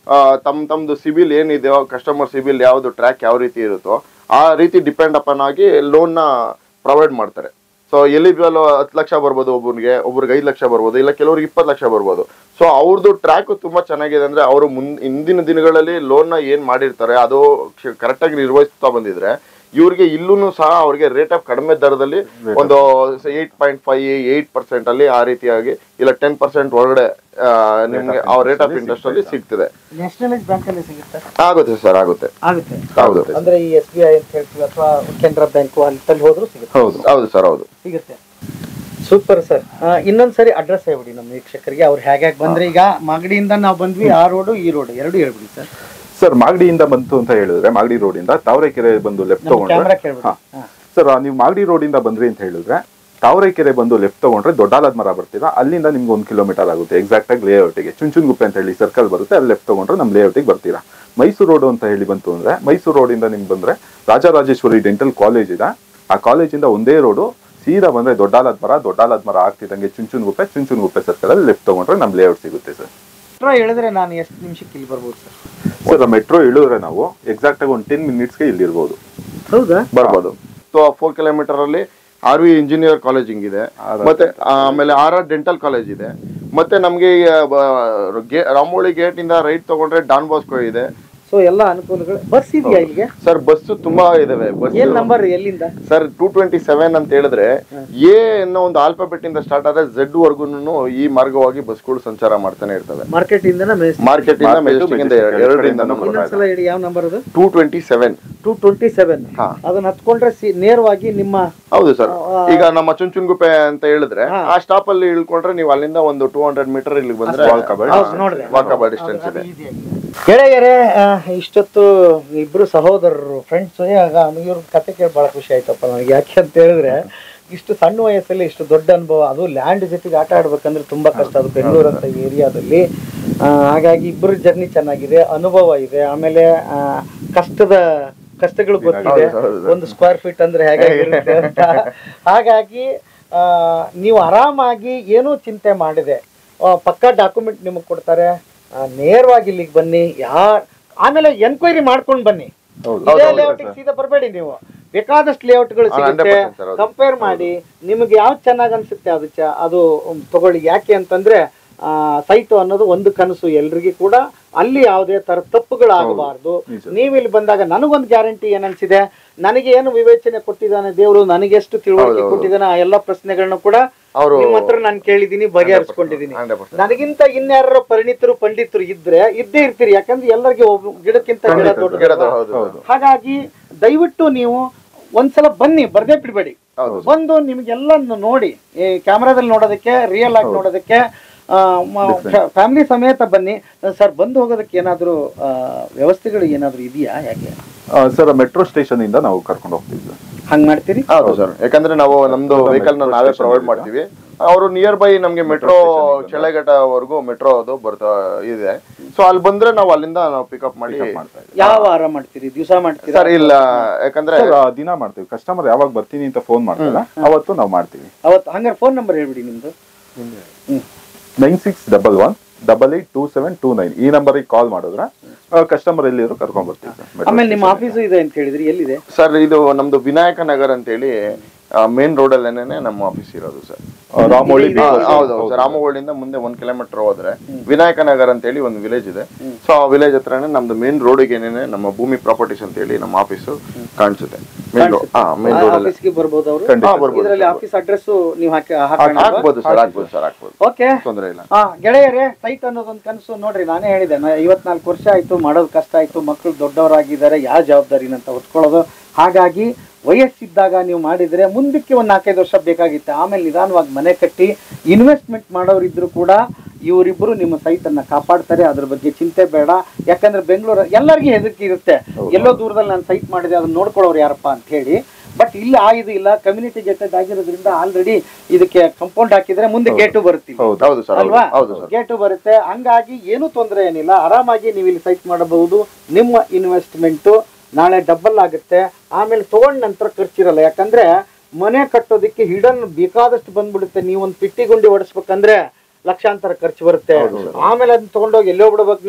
[SPEAKER 3] ತಮ್ಮ ತಮ್ಮದು ಸಿಬಿಲ್ ಏನಿದೆಯೋ ಕಸ್ಟಮರ್ ಸಿಬಿಲ್ ಯಾವುದು ಟ್ರ್ಯಾಕ್ ಯಾವ ರೀತಿ ಇರುತ್ತೋ ಆ ರೀತಿ ಡಿಪೆಂಡ್ ಅಪನ್ ಆಗಿ ಲೋನ್ನ ಪ್ರೊವೈಡ್ ಮಾಡ್ತಾರೆ ಸೊ ಎಲಿಜಿಬಲ್ ಹತ್ತು ಲಕ್ಷ ಬರ್ಬೋದು ಒಬ್ಬರಿಗೆ ಒಬ್ರಿಗೆ ಐದು ಲಕ್ಷ ಬರ್ಬೋದು ಇಲ್ಲ ಕೆಲವ್ರಿಗೆ ಇಪ್ಪತ್ತು ಲಕ್ಷ ಬರ್ಬೋದು ಸೊ ಅವ್ರದ್ದು ಟ್ರ್ಯಾಕ್ ತುಂಬಾ ಚೆನ್ನಾಗಿದೆ ಅಂದ್ರೆ ಅವರು ಮುಂದ್ ಹಿಂದಿನ ದಿನಗಳಲ್ಲಿ ಲೋನ್ನ ಏನ್ ಮಾಡಿರ್ತಾರೆ ಅದು ಕರೆಕ್ಟಾಗಿ ನಿರ್ವಹಿಸ್ತಾ ಬಂದಿದ್ರೆ ಇವ್ರಿಗೆ ಇಲ್ಲೂ ಸಹ ಅವ್ರಿಗೆ ರೇಟ್ ಆಫ್ ಕಡಿಮೆ ದರದಲ್ಲಿ ಒಂದು eight point five eight percent ಅಲ್ಲಿ ಆ ರೀತಿಯಾಗಿ ಇಲ್ಲ ಟೆನ್ ಪರ್ಸೆಂಟ್ ಒಳಗಡೆ ಆ, ನಿಮ್ಗೆ ಆ ರೇಟ್ ಆಫ್ ಇಂಟ್ರೆಸ್ಟ್ ಅಲ್ಲಿ ಸಿಗ್ತದೆ
[SPEAKER 1] ನ್ಯಾಷನಲೈಸ್ ಬ್ಯಾಂಕ್ ಅಲ್ಲಿ ಸಿಗುತ್ತೆ
[SPEAKER 3] ಆಗುತ್ತೆ ಸರ್ ಆಗುತ್ತೆ
[SPEAKER 1] ಆಗುತ್ತೆ
[SPEAKER 3] ಹೌದು
[SPEAKER 1] ಅಂದ್ರೆ ಈ ಎಸ್ ಬಿ ಐ ಅಂತ ಹೇಳ್ತೀವಿ ಅಥವಾ ಕೆನರಾ ಬ್ಯಾಂಕು ಅಲ್ಲಿ ತಲ್ಲಿ ಹೋದ್ರು ಸಿಗುತ್ತೆ
[SPEAKER 2] ಹೌದು
[SPEAKER 3] ಹೌದು ಸರ್ ಹೌದು
[SPEAKER 1] ಸಿಗುತ್ತೆ ಸೂಪರ್ ಸರ್ ಇನ್ನೊಂದ್ಸರಿ ಅಡ್ರೆಸ್ ಹೇಳ್ಬಿಡಿ ನಮ್ಮ ವೀಕ್ಷಕರಿಗೆ ಅವ್ರು ಹೇಗೆ ಬಂದ್ರೆ ಈಗ ಮಾಗಡಿಯಿಂದ ನಾವು ಬಂದ್ವಿ ಆ ರೋಡು ಈ ರೋಡ್ ಎರಡು ಹೇಳ್ಬಿಡಿ ಸರ್
[SPEAKER 2] ಸರ್ ಮಾಗಡಿಯಿಂದ ಬಂತು ಅಂತ ಹೇಳಿದ್ರೆ ಮಾಗಡಿ ರೋಡಿಂದ ತಾವರೆಕೆರೆ ಬಂದು ಲೆಫ್ಟ್
[SPEAKER 1] ನಮ್ಮ ಕ್ಯಾಮ್ರಾ
[SPEAKER 2] ತಗೊಂಡ್ರೆ
[SPEAKER 1] ಕೇಳ್ಬಿಡಿ
[SPEAKER 2] ಹಾ.
[SPEAKER 1] ಹಾ.
[SPEAKER 2] ಸರ್ ನೀವು ಮಾಗಡಿ ರೋಡಿಂದ ಬಂದ್ರಿ ಅಂತ ಹೇಳಿದ್ರೆ ತಾವರೆಕೆರೆ ಬಂದು ಲೆಫ್ಟ್ ತಗೊಂಡ್ರೆ ದೊಡ್ಡಾಲದ ಮರ ಬರ್ತೀರಾ ಅಲ್ಲಿಂದ ನಿಮ್ಗೆ ಒಂದು ಕಿಲೋಮೀಟರ್ ಆಗುತ್ತೆ ಎಕ್ಸಾಕ್ಟ್ ಆಗಿ ಲೇಔಟಿಗೆ ಚುಂಚುನ್ಗುಪ್ಪೆ ಅಂತ ಹೇಳಿ ಸರ್ಕಲ್ ಬರುತ್ತೆ ಅಲ್ಲಿ ಲೆಫ್ಟ್ ತಗೊಂಡ್ರೆ ನಮ್ಮ ಲೇಔಟಿಗೆ ಬರ್ತೀರಾ ಮೈಸೂರು ರೋಡ್ ಅಂತ ಹೇಳಿ ಬಂತು ಅಂದ್ರೆ ಮೈಸೂರು ರೋಡಿಂದ ನಿಮ್ಗೆ ಬಂದ್ರೆ ರಾಜರಾಜೇಶ್ವರಿ ಡೆಂಟಲ್ ಕಾಲೇಜ್ ಇದೆ ಆ ಕಾಲೇಜಿಂದ ಒಂದೇ ರೋಡು ಸೀದಾ ಬಂದ್ರೆ ದೊಡ್ಡಾಲದ ಮರ ದೊಡ್ಡಾಲದ ಮರ ಆಗ್ತಿದ್ದಂಗೆ ಚುಂಚುನ್ಗುಪ್ಪೆ ಚುಂಚುನ್ಗುಪ್ಪೆ ಸರ್ಕಲ್ ಅಲ್ಲಿ ಲೆಫ್ಟ್ ತಗೊಂಡ್ರೆ ನಮ್ಮ ಲೇಔಟ್ ಸಿಗುತ್ತೆ ಸರ್
[SPEAKER 1] ಮೆಟ್ರೋ ಹೇಳಿದ್ರೆ ನಾನು ಎಷ್ಟು ನಿಮಿಷಕ್ಕೆ ಇಲ್ಲಿ ಬರ್ಬೋದು ಸರ್
[SPEAKER 2] ಸರ್ ಮೆಟ್ರೋ ಇಳಿದ್ರೆ ನಾವು ಎಕ್ಸಾಕ್ಟ್ ಆಗಿ ಒಂದು ಟೆನ್ ಮಿನಿಟ್ಸ್ಗೆ ಇಲ್ಲಿರ್ಬೋದು
[SPEAKER 1] ಹೌದಾ
[SPEAKER 3] ಬರ್ಬೋದು ಸೊ ಫೋರ್ ಕಿಲೋಮೀಟರ್ ಅಲ್ಲಿ ಆರ್ ವಿ ಇಂಜಿನಿಯರ್ ಕಾಲೇಜ್ ಹಿಂಗಿದೆ ಮತ್ತೆ ಆಮೇಲೆ ಆರ್ ಆರ್ ಡೆಂಟಲ್ ಕಾಲೇಜ್ ಇದೆ ಮತ್ತೆ ನಮ್ಗೆ ಈ, ಬ- ಗೆ- ರಾಮೋಳಿ ಗೇಟ್ ಇಂದ ರೈಟ್ ತಗೊಂಡ್ರೆ ಡಾನ್ ಬಾಸ್ಕೋ ಇದೆ
[SPEAKER 1] ಸೊ ಎಲ್ಲ ಅನುಕೂಲಗಳು ಬಸ್ ಇದೆಯಾ ಇಲ್ಲಿಗೆ
[SPEAKER 3] ಸರ್ ಬಸ್ ತುಂಬಾ ಇದಾವೆ ಬಸ್
[SPEAKER 1] ಏನ್ ನಂಬರ್ ಎಲ್ಲಿಂದ
[SPEAKER 3] ಸರ್ ಟೂ ಟ್ವೆಂಟಿ ಸೆವೆನ್ ಅಂತ ಹೇಳಿದ್ರೆ ಎ ಅನ್ನೋ ಒಂದು ಆಲ್ಫಾಬೆಟ್ ಇಂದ ಸ್ಟಾರ್ಟ್ ಆದ್ರೆ ಝೆಡ್ ವರ್ಗು ಈ ಮಾರ್ಗವಾಗಿ ಬಸ್ಗಳು ಸಂಚಾರ ಮಾಡ್ತಾನೆ ಇರ್ತವೆ
[SPEAKER 1] ಮಾರ್ಕೆಟ್ ಇಂದನ
[SPEAKER 3] ಮಾರ್ಕೆಟ್ ಇಂದ
[SPEAKER 2] Market,
[SPEAKER 3] ಮೆಜೆಸ್ಟಿಕ್ ಇಂದ
[SPEAKER 2] Majestic
[SPEAKER 3] ಎರಡರಿಂದ
[SPEAKER 2] ಎರಡರಿಂದನೂ
[SPEAKER 1] ಇನ್ನೊಂದ್ಸಲ ಹೇಳಿ ಯಾವ ನಂಬರ್ ಅದು
[SPEAKER 3] two twenty seven
[SPEAKER 1] two twenty seven
[SPEAKER 3] ಹಾ.
[SPEAKER 1] ಅದನ್ನ ಹತ್ಕೊಂಡ್ರೆ ಸಿ- ನೇರವಾಗಿ ನಿಮ್ಮ
[SPEAKER 3] ಹೌದು ಸರ್
[SPEAKER 1] ಆ,
[SPEAKER 3] ಈಗ ನಮ್ಮ ಚುಂಚುನ್ಗುಪ್ಪೆ ಅಂತ ಹೇಳಿದ್ರೆ
[SPEAKER 1] ಹಾ.
[SPEAKER 3] ಆ ಸ್ಟಾಪ್ ಅಲ್ಲಿ ಇಳ್ಕೊಂಡ್ರೆ ನೀವು ಅಲ್ಲಿಂದ ಒಂದು ಟೂ ಹಂಡ್ರೆಡ್ ಮೀಟರ್ ಇಲ್ಲಿಗೆ ಬಂದ್ರೆ
[SPEAKER 2] Walkable
[SPEAKER 1] ಹೌದು, ನೋಡ್ದೆ.
[SPEAKER 3] ವಾಕಬಲ್ ಡಿಸ್ಟೆನ್ಸ್ ಇದೆ
[SPEAKER 1] ಗೆಳೆಯರೇ ಆ, ಇಷ್ಟೊತ್ತು ಇಬ್ರು ಸಹೋದರರು ಫ್ರೆಂಡ್ಸ್ ಆಗ ಇವ್ರ ಕತೆ ಕೇಳಿ ಬಹಳ ಖುಷಿ ಆಯ್ತಪ್ಪ ನನಗೆ ಯಾಕೆ ಅಂತ ಹೇಳಿದ್ರೆ ಇಷ್ಟು ಸಣ್ಣ ವಯಸ್ಸಲ್ಲಿ ಇಷ್ಟು ದೊಡ್ಡ ಅನುಭವ ಅದು ಲ್ಯಾಂಡ್ ಜೊತೆಗೆ ಆಟ ಆಡ್ಬೇಕಂದ್ರೆ ತುಂಬಾ ಕಷ್ಟ ಅದು ಬೆಂಗಳೂರು ಅಂತ ಏರಿಯಾದಲ್ಲಿ ಆ, ಹಾಗಾಗಿ ಇಬ್ಬರ ಜರ್ನಿ ಚೆನ್ನಾಗಿದೆ ಅನುಭವ ಇದೆ ಆಮೇಲೆ ಆ, ಕಷ್ಟದ ಕಷ್ಟಗಳು ಗೊತ್ತಿದೆ
[SPEAKER 3] ಹೌದು, ಹೌದು.
[SPEAKER 1] ಒಂದು ಸ್ಕ್ವೇರ್ ಫೀಟ್ ಅಂದ್ರೆ ಹೇಗಾಗಿರುತ್ತೆ ಅಂತ ಹಾಗಾಗಿ ಆ, ನೀವು ಆರಾಮಾಗಿ ಏನೂ ಚಿಂತೆ ಮಾಡಿದೆ ಆ, ಪಕ್ಕಾ ಡಾಕ್ಯುಮೆಂಟ್ ನಿಮಗೆ ಕೊಡ್ತಾರೆ ಆ, ನೇರವಾಗಿ ಇಲ್ಲಿಗೆ ಬನ್ನಿ ಯಾ ಆಮೇಲೆ ಎನ್ಕ್ವೈರಿ ಮಾಡ್ಕೊಂಡು ಬನ್ನಿ
[SPEAKER 2] ಹೌದು.
[SPEAKER 1] ಇದೇ
[SPEAKER 3] ಹೌದು,
[SPEAKER 1] ಲೇಔಟ್ ಸೀದಾ ಬರಬೇಡಿ ನೀವು ಬೇಕಾದಷ್ಟು ಲೇಔಟ್ಗಳು
[SPEAKER 3] ಹಾ,
[SPEAKER 1] ಸಿಗುತ್ತೆ
[SPEAKER 3] 100% sir, ಹೌದು.
[SPEAKER 1] ಕಂಪೇರ್ ಮಾಡಿ ನಿಮಗೆ ಯಾವ್ದು ಚೆನ್ನಾಗಿ ಅನ್ಸುತ್ತೆ ಅದು ಚ ಅದು ಉಮ್, ತಗೊಳ್ಳಿ ಯಾಕೆ ಅಂತಂದ್ರೆ ಸೈಟು ಅನ್ನೋದು ಒಂದು ಕನಸು ಎಲ್ರಿಗೂ ಕೂಡ ಅಲ್ಲಿ ಯಾವುದೇ ತರ ತಪ್ಪುಗಳಾಗಬಾರ್ದು
[SPEAKER 2] ನಿಜ.
[SPEAKER 1] ನೀವು ಇಲ್ಲಿ ಬಂದಾಗ ನನಗೊಂದು ಗ್ಯಾರಂಟಿ ಏನನ್ಸಿದೆ ನನಗೆ ಏನು ವಿವೇಚನೆ ಕೊಟ್ಟಿದ್ದಾನೆ ದೇವರು ನನಗೆ ಎಷ್ಟು ತಿಳುವಳಿಕೆ ಕೊಟ್ಟಿದ್ದಾನೆ ಆ ಎಲ್ಲ ಪ್ರಶ್ನೆಗಳನ್ನ ಕೂಡ
[SPEAKER 3] ಅವ್ರು-
[SPEAKER 1] ನಿಮ್ಮ ಹತ್ರ ನಾನು ಕೇಳಿದೀನಿ ಬಗೆಹರಿಸ್ಕೊಂಡಿದ್ದೀನಿ
[SPEAKER 3] 100%.
[SPEAKER 1] ನನಗಿಂತ ಇನ್ಯಾರ ಪರಿಣಿತರು ಪಂಡಿತರು ಇದ್ರೆ ಇದ್ದೇ ಇರ್ತೀರಿ ಯಾಕಂದ್ರೆ ಎಲ್ಲರಿಗೆ ಒಬ್ಬ ಗಿಡಕ್ಕಿಂತ ಗಿಡ
[SPEAKER 3] ಗಿಡ
[SPEAKER 1] ದೊಡ್ಡದು
[SPEAKER 3] ಹೌದು, ಹೌದು.
[SPEAKER 1] ಹಾಗಾಗಿ ದಯವಿಟ್ಟು ನೀವು ಒಂದ್ಸಲ ಬನ್ನಿ ಬರ್ದೇ ಬಿಡ್ಬೇಡಿ
[SPEAKER 3] ಹೌದು.
[SPEAKER 1] ಬಂದು ನಿಮ್ಗೆಲ್ಲ ನೋಡಿ ಈ ಕ್ಯಾಮ್ರಾದಲ್ಲಿ ನೋಡೋದಕ್ಕೆ ರಿಯಲ್ ಆಗಿ ನೋಡೋದಕ್ಕೆ ಫ್ಯಾಮಿಲಿ ಸಮೇತ ಬನ್ನಿ ಸರ್ ಬಂದು ಹೋಗೋದಕ್ಕೆ ಏನಾದ್ರು ಆ, ವ್ಯವಸ್ಥೆಗಳು ಏನಾದ್ರು ಇದೆಯಾ ಯಾಕೆ
[SPEAKER 2] ಸರ್ ಮೆಟ್ರೋ ಸ್ಟೇಷನ್ ಇಂದ ನಾವು ಕರ್ಕೊಂಡು ಹೋಗ್ತೀವಿ ಸರ್
[SPEAKER 1] ಹಂಗ್ ಮಾಡ್ತೀರಿ
[SPEAKER 3] ಹೌದು ಸರ್ ಯಾಕಂದ್ರೆ ನಾವು ನಮ್ದು
[SPEAKER 2] ಹೌದು,
[SPEAKER 3] ವೆಹಿಕಲ್
[SPEAKER 2] metro
[SPEAKER 3] ನಾವೇ
[SPEAKER 2] station
[SPEAKER 3] ಪ್ರೊವೈಡ್
[SPEAKER 2] ಇದೆ.
[SPEAKER 3] ಮಾಡ್ತೀವಿ ಅವರು ನಿಯರ್ ಬೈ ನಮ್ಗೆ ಮೆಟ್ರೋ
[SPEAKER 2] station ಇದೆ.
[SPEAKER 3] ಚಳೆಘಟ್ಟವರೆಗೂ ಮೆಟ್ರೋ ಅದು ಬರ್ತಾ ಇದೆ ಸೊ ಅಲ್ಲಿ ಬಂದ್ರೆ ನಾವು ಅಲ್ಲಿಂದ ನಾವು ಪಿಕಪ್ ಮಾಡಿ
[SPEAKER 2] Pick up ಮಾಡ್ತಾ ಇದ್ದೀವಿ.
[SPEAKER 1] ಯಾವ ವಾರ ಮಾಡ್ತೀರಿ ದಿವಸ ಮಾಡ್ತೀರಾ
[SPEAKER 3] ಸರ್ ಇಲ್ಲ ಯಾಕಂದ್ರೆ
[SPEAKER 2] ಸರ್ ಆ, ದಿನ ಮಾಡ್ತೀವಿ ಕಸ್ಟಮರ್ ಯಾವಾಗ ಬರ್ತೀನಿ ಅಂತ ಫೋನ್ ಮಾಡ್ತಾರಲ್ಲ ಅವತ್ತು ನಾವು ಮಾಡ್ತೀವಿ
[SPEAKER 1] ಅವತ್ತು ಹಂಗಾರೆ ಫೋನ್ ನಂಬರ್ ಹೇಳ್ಬಿಡಿ ನಿಮ್ದು hmm
[SPEAKER 2] nine six double one double eight two seven two nine ಈ ನಂಬರಿಗೆ ಕಾಲ್ ಮಾಡಿದ್ರೆ ಕಸ್ಟಮರ್ ಎಲ್ಲಿದ್ರು ಕರ್ಕೊಂಡ್ ಬರ್ತೀವಿ ಸರ್
[SPEAKER 1] ಆಮೇಲೆ ನಿಮ್ಮ ಆಫೀಸು ಇದೆ ಅಂತ ಹೇಳಿದ್ರಿ ಎಲ್ಲಿದೆ
[SPEAKER 3] ಸರ್ ಇದು ನಮ್ದು ವಿನಾಯಕ ನಗರ್ ಅಂತೇಳಿ ಮೇನ್ ರೋಡ್ ಅಲ್ಲೇನೆ ನಮ್ಮ ಆಫೀಸ್ ಇರೋದು ಸರ್
[SPEAKER 2] ರಾಮೋಳಿ
[SPEAKER 1] ಇದೆ,
[SPEAKER 3] ಹೌದು ಹೌದು ಸರ್ ರಾಮಗೋಳಿಂದ ಮುಂದೆ ಒಂದ್ ಕಿಲೋಮೀಟರ್ ಹೋದ್ರೆ ವಿನಾಯಕ ನಗರ್ ಅಂತ ಹೇಳಿ ಒಂದು ವಿಲೇಜ್ ಇದೆ ಸೊ ಆ ವಿಲೇಜ್ ಹತ್ರನೇ ನಮ್ದು ಮೇನ್ ರೋಡಿಗೆ ನಮ್ಮ ಭೂಮಿ ಪ್ರಾಪರ್ಟೀಸ್ ಅಂತ ಹೇಳಿ ನಮ್ಮ ಆಫೀಸು ಕಾಣಿಸುತ್ತೆ ಮೇನ್ ರೋಡ್ ಹಾ ಮೇನ್ ರೋಡ್ ಅಲ್ಲಿ
[SPEAKER 1] ಆಫೀಸ್ಗೆ ಬರ್ಬೋದು ಅವರು
[SPEAKER 2] ಖಂಡಿತ.
[SPEAKER 3] ಹಾ, ಬರ್ಬೋದು,
[SPEAKER 1] ಇದರಲ್ಲಿ
[SPEAKER 3] ಬರ್ಬೋದು.
[SPEAKER 1] ಆಫೀಸ್ ಅಡ್ರೆಸ್ ನೀವು ಹಾಕಿ
[SPEAKER 3] ಹಾಕ್ಬೋದು ಸರ್ ಹಾಕ್ಬೋದು ಸರ್ ಹಾಕ್ಬೋದು
[SPEAKER 1] ಓಕೆ
[SPEAKER 3] ತೊಂದರೆ ಇಲ್ಲ
[SPEAKER 1] ಹಾ ಗೆಳೆಯರೇ ಸೈಟ್ ಅನ್ನೋದೊಂದು ಕನಸು ನೋಡ್ರಿ ನಾನೇ ಹೇಳಿದೆ ನಾ ಐವತ್ನಾಲ್ಕು ವರ್ಷ ಆಯ್ತು ಮಾಡೋದು ಕಷ್ಟ ಆಯ್ತು ಮಕ್ಕಳು ದೊಡ್ಡವರಾಗಿದ್ದಾರೆ ಯಾವ ಜವಾಬ್ದಾರಿನಂತ ಹೊತ್ಕೊಳ್ಳೋದು ಹಾಗಾಗಿ ವಯಸ್ಸಿದ್ದಾಗ ನೀವು ಮಾಡಿದ್ರೆ ಮುಂದಕ್ಕೆ ಒಂದು ನಾಲ್ಕೈದು ವರ್ಷ ಬೇಕಾಗಿತ್ತು ಆಮೇಲೆ ನಿಧಾನವಾಗಿ ಮನೆ ಕಟ್ಟಿ ಇನ್ವೆಸ್ಟ್ಮೆಂಟ್ ಮಾಡೋರಿದ್ರು ಕೂಡ ಇವರಿಬ್ಬರು ನಿಮ್ಮ ಸೈಟ್ ಅನ್ನ ಕಾಪಾಡ್ತಾರೆ ಅದ್ರ ಬಗ್ಗೆ ಚಿಂತೆ ಬೇಡ ಯಾಕಂದ್ರೆ ಬೆಂಗಳೂರು ಎಲ್ಲರಿಗೂ ಹೆದರಿಕೆ ಇರುತ್ತೆ ಎಲ್ಲೋ ದೂರದಲ್ಲಿ ನಾನು ಸೈಟ್ ಮಾಡಿದೆ ಅದನ್ನ ನೋಡ್ಕೊಳ್ಳೋರು ಯಾರಪ್ಪ ಅಂತ ಹೇಳಿ ಬಟ್ ಇಲ್ಲಿ ಆ ಇದು ಇಲ್ಲ ಕಮ್ಯುನಿಟಿ ಜೊತೆ ಆಗಿರೋದ್ರಿಂದ ಆಲ್ರೆಡಿ ಇದಕ್ಕೆ ಕಂಪೌಂಡ್ ಹಾಕಿದ್ರೆ ಮುಂದೆ ಗೇಟು ಬರುತ್ತೆ ಇಲ್ಲಿ.
[SPEAKER 2] ಹೌದು
[SPEAKER 3] ಹೌದು ಸರ್
[SPEAKER 1] ಅಲ್ವಾ
[SPEAKER 3] ಹೌದು ಸರ್
[SPEAKER 1] ಗೇಟು ಬರುತ್ತೆ ಹಂಗಾಗಿ ಏನು ತೊಂದರೆ ಏನಿಲ್ಲ ಆರಾಮಾಗಿ ನೀವು ಇಲ್ಲಿ ಸೈಟ್ ಮಾಡಬಹುದು ನಿಮ್ಮ ಇನ್ವೆಸ್ಟ್ಮೆಂಟ್ ನಾಳೆ ಡಬಲ್ ಆಗುತ್ತೆ ಆಮೇಲೆ ತಗೊಂಡ ನಂತರ ಖರ್ಚಿರಲ್ಲ ಯಾಕಂದ್ರೆ ಮನೆ ಕಟ್ಟೋದಕ್ಕೆ ಹಿಡನ್ ಬೇಕಾದಷ್ಟು ಬಂದ್ಬಿಡುತ್ತೆ ನೀವು ಒಂದು ಪಿಟ್ಟಿ ಗುಂಡಿ ಹೊಡಿಸ್ಬೇಕಂದ್ರೆ ಲಕ್ಷಾಂತರ ಖರ್ಚು ಬರುತ್ತೆ ಆಮೇಲೆ ಅದನ್ನ ತಗೊಂಡೋಗಿ ಎಲ್ಲೋ ಬಿಡ್ಬೇಕು ನೀವು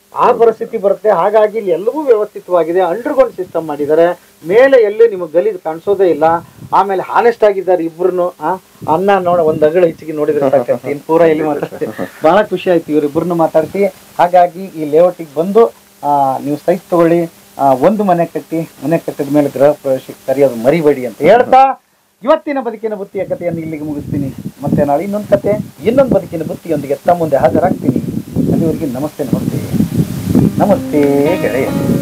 [SPEAKER 1] ಆ ಪರಿಸ್ಥಿತಿ ಬರುತ್ತೆ ಹಾಗಾಗಿ ಇಲ್ಲಿ ಎಲ್ಲವೂ ವ್ಯವಸ್ಥಿತವಾಗಿದೆ ಅಂಡರ್ಗ್ರೌಂಡ್ ಸಿಸ್ಟಮ್ ಮಾಡಿದ್ದಾರೆ ಮೇಲೆ ಎಲ್ಲೂ ನಿಮಗೆ ಗಲೀಜು ಕಾಣಿಸೋದೇ ಇಲ್ಲ ಆಮೇಲೆ ಹಾನೆಸ್ಟ್ ಆಗಿದ್ದಾರೆ ಇಬ್ರು ಅನ್ನ ನೋಡ ಒಂದ್ ಅಗಳು ಹೆಚ್ಚಿಗೆ ನೋಡಿದ್ರೆ ಸಾಕಂತ ಇನ್ ಪೂರ ಎಲ್ಲಿ ಮಾತಾಡ್ತೀವಿ ಬಹಳ ಖುಷಿ ಆಯ್ತು ಇವ್ರಿಬ್ರನ್ನ ಮಾತಾಡ್ತಿ ಹಾಗಾಗಿ ಈ ಲೇಔಟಿಗೆ ಬಂದು ಆ, ನೀವು ಸೈಟ್ ತಗೊಳ್ಳಿ ಆ, ಒಂದು ಮನೆ ಕಟ್ಟಿ ಮನೆ ಕಟ್ಟಿದ ಮೇಲೆ ಗೃಹ ಪ್ರವೇಶಕ್ಕೆ ಕರೆಯೋದು ಮರಿಬೇಡಿ ಅಂತ ಹೇಳ್ತಾ ಇವತ್ತಿನ ಬದುಕಿನ ಬುತ್ತಿಯ ಕಥೆಯನ್ನು ಇಲ್ಲಿಗೆ ಮುಗಿಸ್ತೀನಿ ಮತ್ತೆ ನಾಳೆ ಇನ್ನೊಂದು ಕತೆ ಇನ್ನೊಂದು ಬದುಕಿನ ಬುತ್ತಿಯೊಂದಿಗೆ ತಮ್ಮ ಮುಂದೆ ಹಾಜರಾಗ್ತೀನಿ ಅಲ್ಲಿವರೆಗೆ ನಮಸ್ತೆ ನಮಸ್ತೆ ನಮಸ್ತೆ ಗೆಳೆಯ